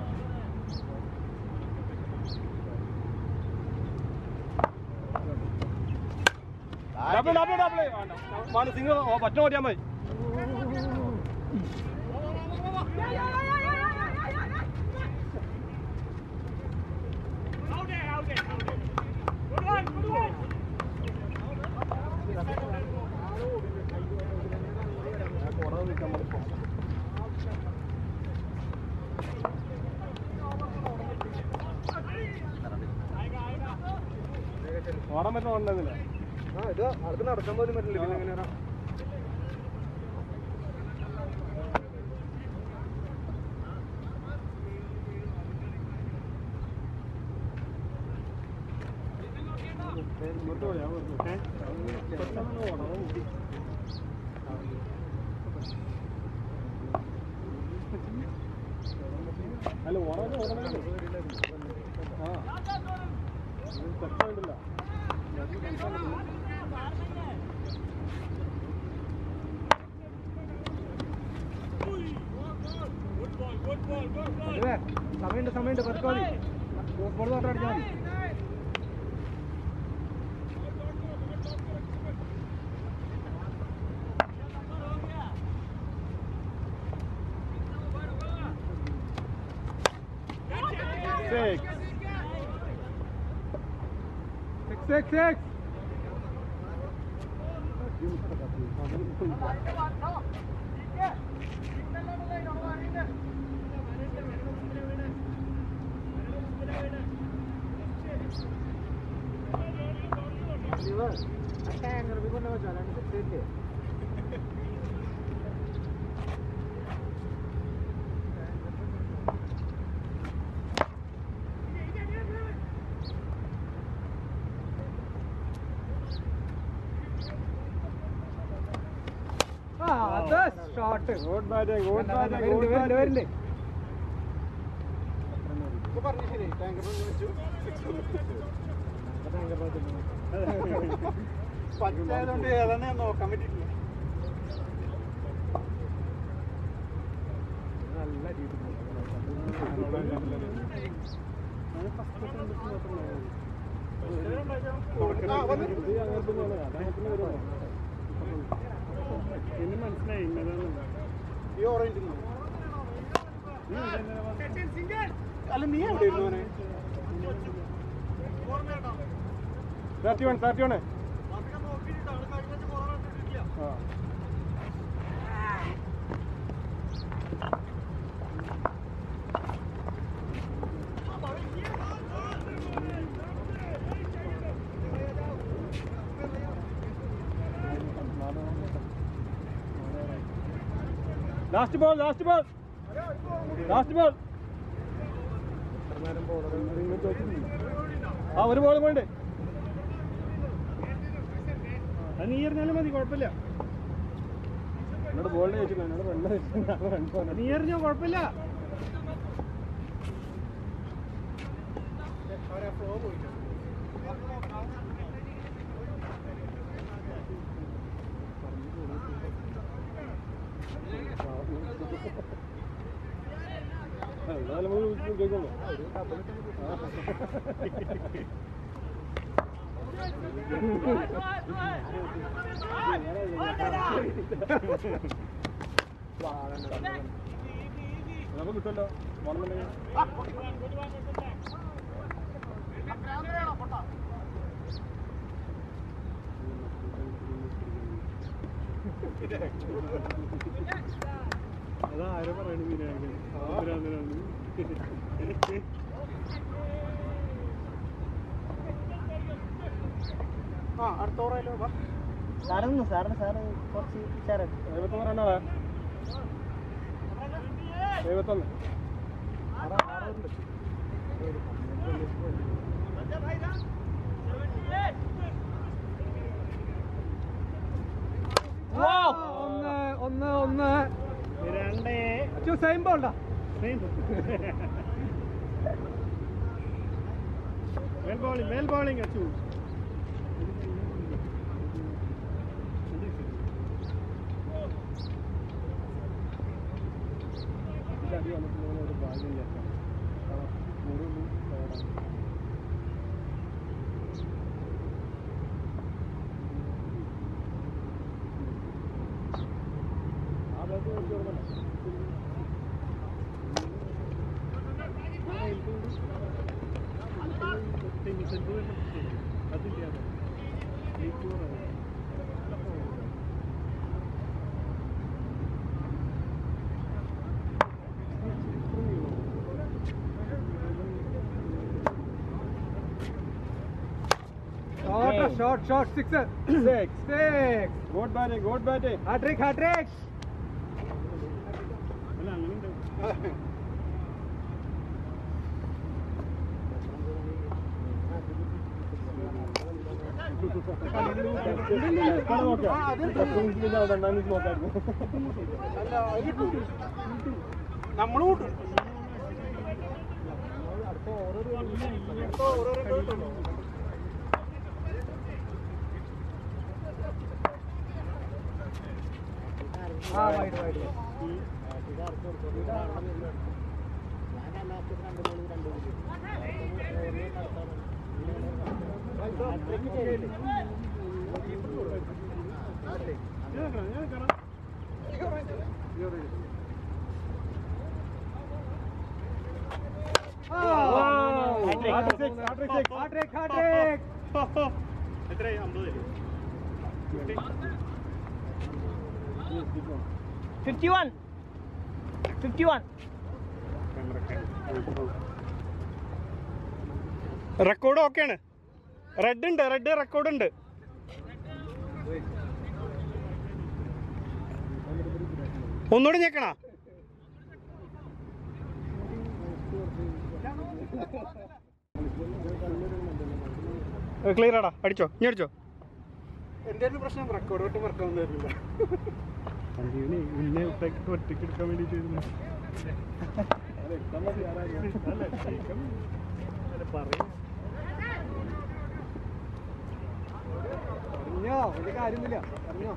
ഡബിൾ ഡബിൾ ഡബിൾ മനസ്സിങ് പറ്റ ഓടിയാൽ മതി ഓടാൻ പറ്റുന്ന ഓടുന്നില്ല ആ ഇത് അടുത്ത് നടക്കാൻ പോലും പറ്റില്ല പിന്നെ എങ്ങനെയാ ഇങ്ങോട്ട് പോയാ പെട്ടെന്ന് ഓടണം അല്ല ഓടാൻ ഓടണമല്ലോ ആ തെറ്റായിട്ടില്ല അല്ലേ സമയമുണ്ട് സമയമുണ്ട് പത്തോളി ബോൾ മാത്രം അടിച്ചാൽ മതി Six. സിക്സ് സിക്സ് സിക്സ് ആ അത് shot Good batting, good batting, വരുന്നുണ്ട് good വരുന്നുണ്ട് batting. വരുന്നുണ്ട് പച്ചായതുകൊണ്ട് ഏതാണ് നോക്കാൻ പറ്റിയിട്ടില്ല നല്ല പിന്നെ മനസ്സിലായി ഈ ഓറഞ്ച് അല്ല നീ എവിടെ ഇരുന്നു തേർട്ടി വൺ തേർട്ടി വൺ ആ last ball last ball last ball ആ ഒരു ബോൾ കൊണ്ട് അത് നീ എറിഞ്ഞാലും മതി കുഴപ്പമില്ല എന്നോട് ബോളിനെ ചോദിച്ചില്ല എന്നോട് വെള്ളം നീ എറിഞ്ഞോ കുഴപ്പമില്ല എന്തായാലും നമുക്ക് കേൾക്കുള്ളൂ നമുക്ക് കിട്ടുമല്ലോ വേണമെന്നുണ്ടെങ്കിൽ അതാരും പറയണ ആ അടുത്ത ഓറയിലോ സാറൊന്നും സാറിന് സാറ് കുറച്ച് ഉഷാറ് എഴുപത്തൊന്ന് റണ്ണാളെ എഴുപത്തൊന്ന് ഒന്ന് ഒന്ന് രണ്ടേ അച്ചു സെയിം ബോൾഡാ മേൽ ബോളിംഗ് മേൽ ബോളിംഗ് അച്ചു അടി വന്നിട്ടുള്ള ഒരു ഭാഗ്യം ചേർക്കാം മുറിവ് ആ ബാറ്റ് വെച്ച് കൊടുക്കണ്ട അതില്ല Short, short, short, sixer. Six. Six. Good batting, good batting. Hat trick, hat trick. അല്ല അങ്ങനെ നമ്മളും കൂട്ടും ആ വൈഡ് വൈഡ് എത്രയായി അമ്പത് fifty one fifty one record ഓക്കെയാണ് റെഡ് ഉണ്ട് റെഡ് റെക്കോർഡ് ഉണ്ട് ഒന്നുകൂടി ഞെക്കണ ക്ലിയർ ആടാ അടിച്ചോ ഇനി അടിച്ചോ എന്റെ പ്രശ്നം റെക്കോർഡ് ഒട്ടും വർക്കാവുന്ന തരില്ല ഇന്നെ ഒറ്റയ്ക്ക് എടുക്കാൻ വേണ്ടി ചെയ്യുന്നു പറഞ്ഞോ വലിയ കാര്യമൊന്നുമില്ല പറഞ്ഞോ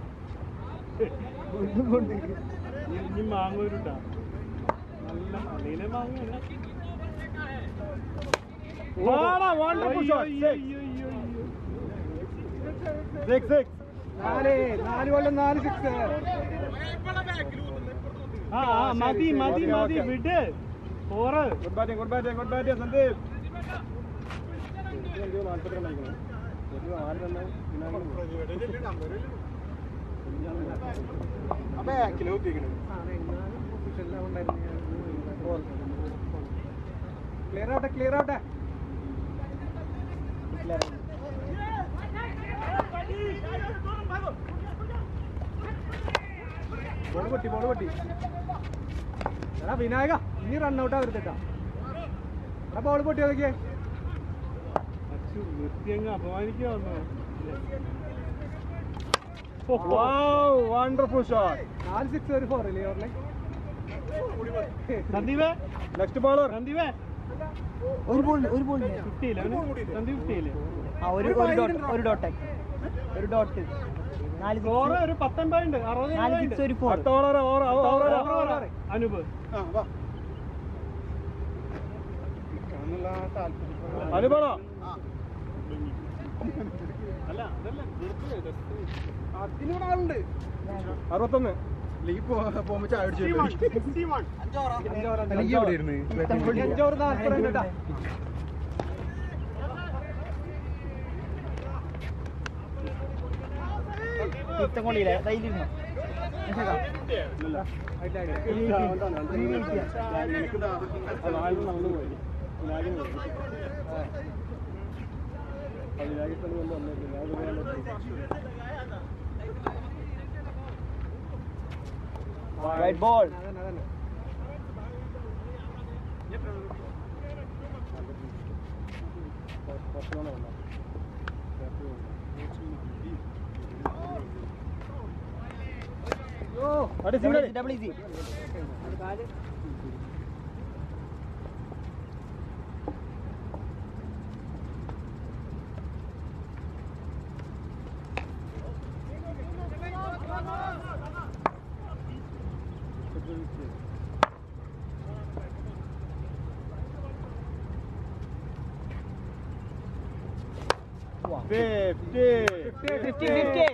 ഇനി മാങ്ങൂരുണ്ടാ നല്ല അലീനെ മാങ്ങയാണ് നാല് നാല് കൊല്ലം നാല് സിക്സ് ആ ആ, മതി മതി മതി വിട് four good batting good batting good batting Sandeep clear ആവട്ടെ ക്ലിയർ ആവട്ടെ ബോൾ പൊട്ടി ബോൾ പൊട്ടി എടാ വിനായക ഇനി റൺ ഔട്ട് ആവരുതട്ടാ എടാ ബോൾ പൊട്ടി നോക്കിയേ നിർത്തിയങ്ങ് അപമാനിക്കാവുന്നു വണ്ടർഫുൾ ഷോട്ട് നാല് സിക്സ് ഒരു ഫോർ ഇല്ലേ ഓർലെ സന്ദീപ് നെക്സ്റ്റ് ബോളർ സന്ദീപ് ഒരു ബോൾ ഒരു ബോൾ കിട്ടിയില്ല സന്ദീപ് കിട്ടിയില്ലേ ആ ഒരു ഒരു ഡോട്ട് ഒരു ഡോട്ട് ഒരു ഡോട്ട് നാല് സ്കോർ six, ഒരു പത്തൊൻപത് ഉണ്ട് അറുപത് നാല് സിക്സ് ഒരു ഫോർ അനൂപ് അനുപണോ അല്ല അതല്ല അതിനൂടെ ആളുണ്ട് അറുപത്തൊന്ന് അഞ്ചോറ് നാൽപ്പത് കേട്ടാ കൊള്ളിയില്ലേ ധൈര്യം റൈറ്റ് ബോൾ ഓ അടി സിംഗിൾ അടി double easy fifty fifty fifty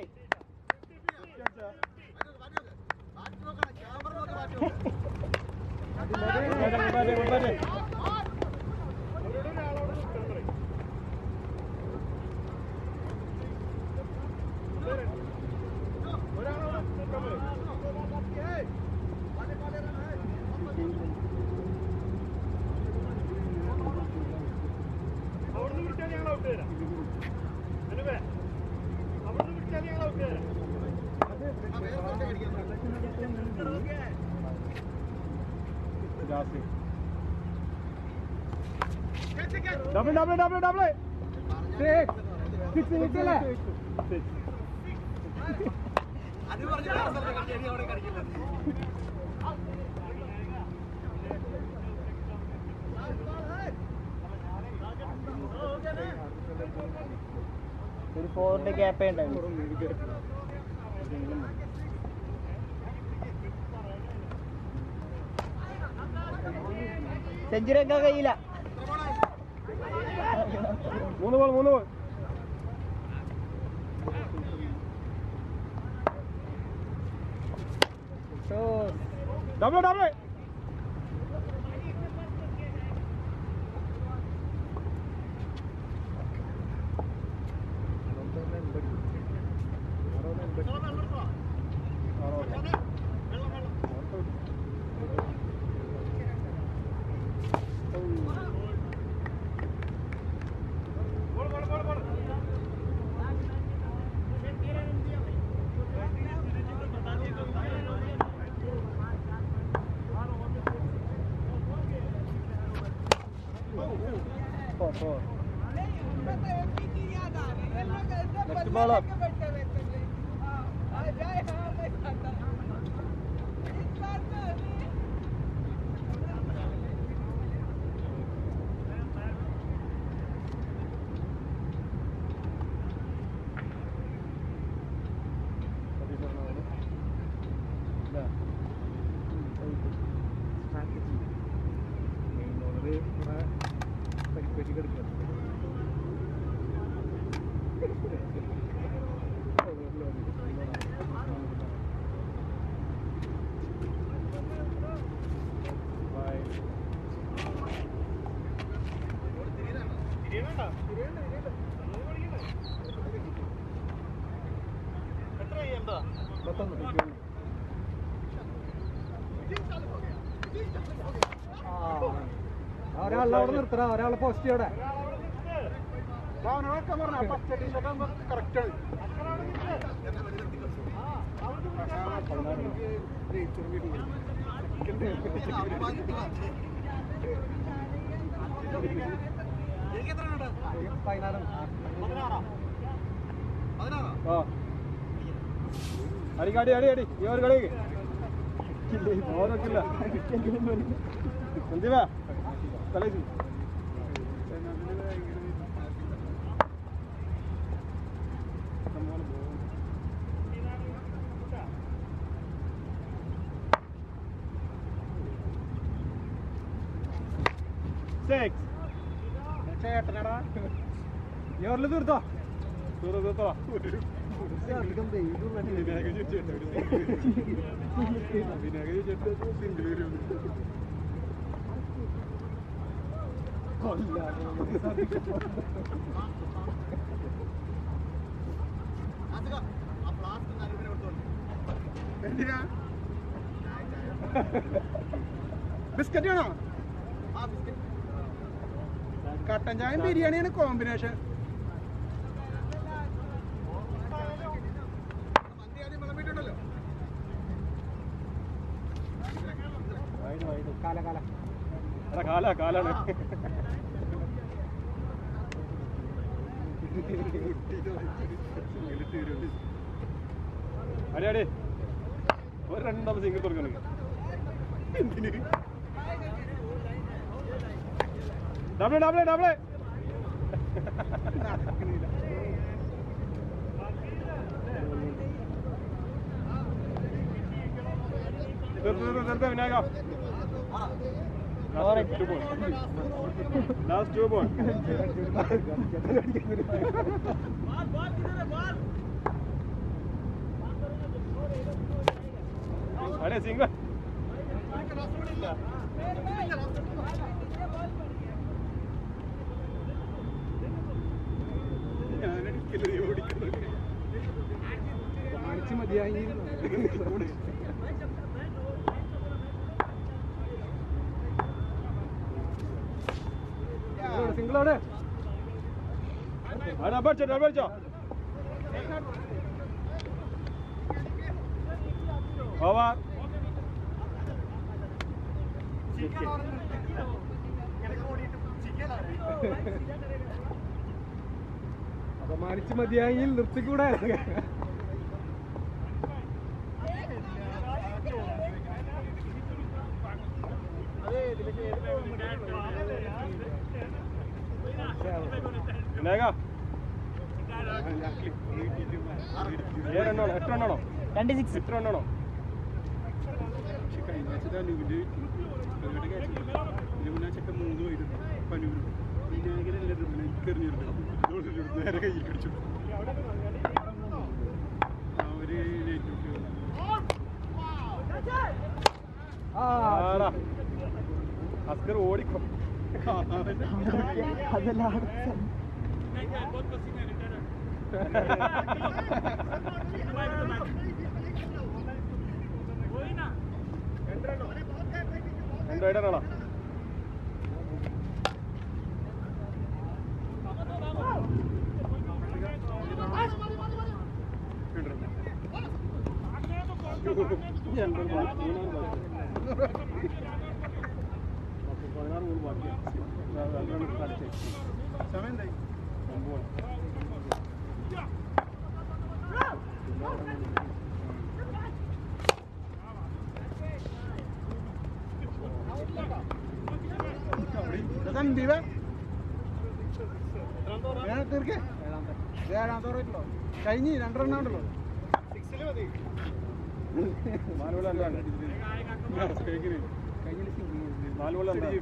അവിടുന്ന് വിളിച്ചാൽ ഞങ്ങൾ ഔട്ട് തരാം അനുവേ അവിടുന്ന് വിളിച്ചാൽ ഞങ്ങൾ ഔട്ട് തരാം double double double double six six അല്ലേ ഒരു ഫോറിന്റെ ഗ്യാപ്പേ ഉണ്ടായിരുന്നു സെഞ്ചുറി ഒക്കെ കഴിയില്ല മൂന്ന് ബോൾ മൂന്ന് ball double double Next ball up. ഒരാളെ അവിടെ നിർത്തണ ഒരാളെ പോസ്റ്റ് അവിടെ കറക്റ്റ് ആ അടി അടി അടി അടി ഈ ഒരു കളി ഓരോക്കില്ല സഞ്ജീവ കളി സിക്സ് ചേട്ടനടാ ഈ ഓറിൽ തീർത്തോ തീർത്തോ തീർത്തോ ബിസ്ക്കറ്റ് വേണോ കട്ടൻ ചായയും ബിരിയാണിയാണ് കോമ്പിനേഷൻ എടാ കാല കാലാണ് അടി അടി ഒരു രണ്ടാമത് സിംഗിൾ തുറക്കണം എന്തിന് ഡബിൾ ഡബിൾ ഡബിൾ വിനായക ലാസ്റ്റ് ടു ബോൾ അതെ സിംഗിൾ മതിയായി സിംഗിൾ അവിടെ ഡബിച്ചോ ഡബിച്ചോ ഓവർ അപമാനിച്ച് മതിയായെങ്കിൽ നിർത്തിക്കൂടെ വിനായക ഏഴ് റണ്ണാണോ എട്ട് റണ്ണാണോ രണ്ട് സിക്സ് എട്ട് റണ്ണാണോ ആടാ അസ്കർ ഓടിക്കോ അതല്ല രണ്ട് റൈഡറാണോ പതിനാറ് മൂന്ന് ബാക്കിയാണ് സമയം എന്തായി ഒമ്പത് തീർക്കേ കഴിഞ്ഞ് രണ്ടെണ്ണുണ്ടല്ലോ നാല് ബോൾ എന്താണ് നാല് ബോൾ എന്താ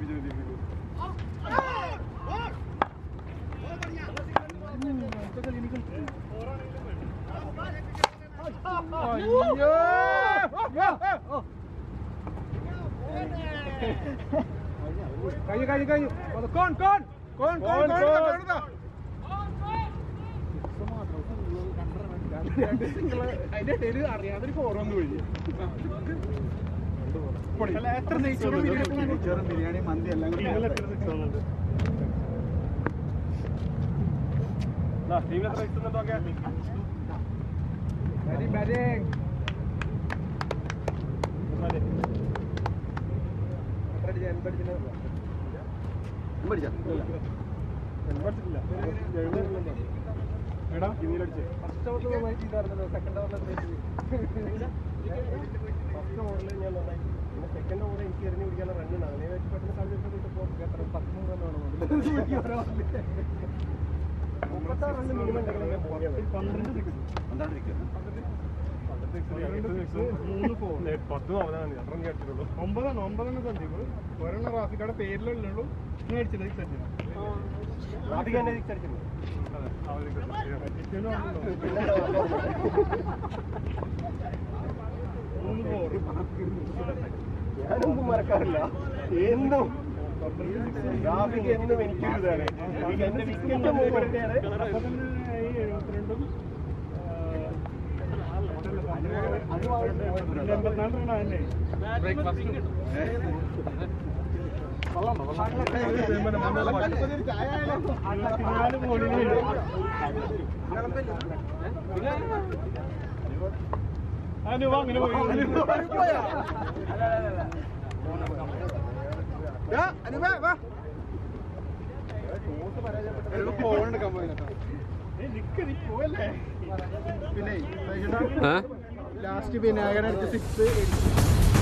കഴിഞ്ഞു കഴിഞ്ഞു കഴിഞ്ഞു കോൺ കോൺ കോൺ കോൺ കോൺ അതിന്റെ ഇടയിൽ അറിയാതൊരു ഫോറൊന്നും ഒഴിഞ്ഞു എത്ര നെയ്ച്ചോറും ബിരിയാണി മന്തി എല്ലാം ടീമിൽ എത്ര ഇട്ടുന്നുണ്ടോ ഒക്കെ എടാ ഇന്നീലടിച്ച് ഫസ്റ്റ് ഓവറിൽ നന്നായി ചെയ്തായിരുന്നല്ലോ സെക്കൻഡ് ഓവറിൽ ഫസ്റ്റ് ഓവറിൽ ഞാൻ നന്നായി പിന്നെ സെക്കൻഡ് ഓവർ എനിക്ക് എറിഞ്ഞു പിടിക്കാനുള്ള റണ്ണ് അങ്ങനെ വെച്ച് പെട്ടെന്ന് കളി കിട്ടപ്പോൾ എത്ര പത്ത് മൂന്ന് റണ്ണാണ് മുപ്പത്താറ് റണ്ണ് മിനിമം പന്ത്രണ്ട് പത്ത് അവനാണ് അത്ര അടിച്ചിട്ടുള്ളൂ ഒമ്പതാണ് ഒമ്പതെണ്ണം സഞ്ജീവ് ഒരെണ്ണം റാഫിക്കാടെ പേരിലുള്ളൂ നീ അടിച്ചത് സിക്സ് അടിച്ചത് റാഫിക്ക് തന്നെ സിക്സ് അടിച്ചിട്ടുണ്ട് ഞാനൊന്നും മറക്കാറില്ല എന്നും റാഫിക്ക് എന്നും എനിക്കൊരിതാണ് എനിക്ക് എന്റെ വിക്കറ്റ് മൂവ്മെന്റാണ് എഴുപത്തിരണ്ടും എൺപത്തിനാല് റണ്ണാണല്ലേ നാല് ബോളിന് അനുവ അങ്ങനെ പോയി പിന്നെ ലാസ്റ്റ് വിനായകൻ അടിച്ച സിക്സ്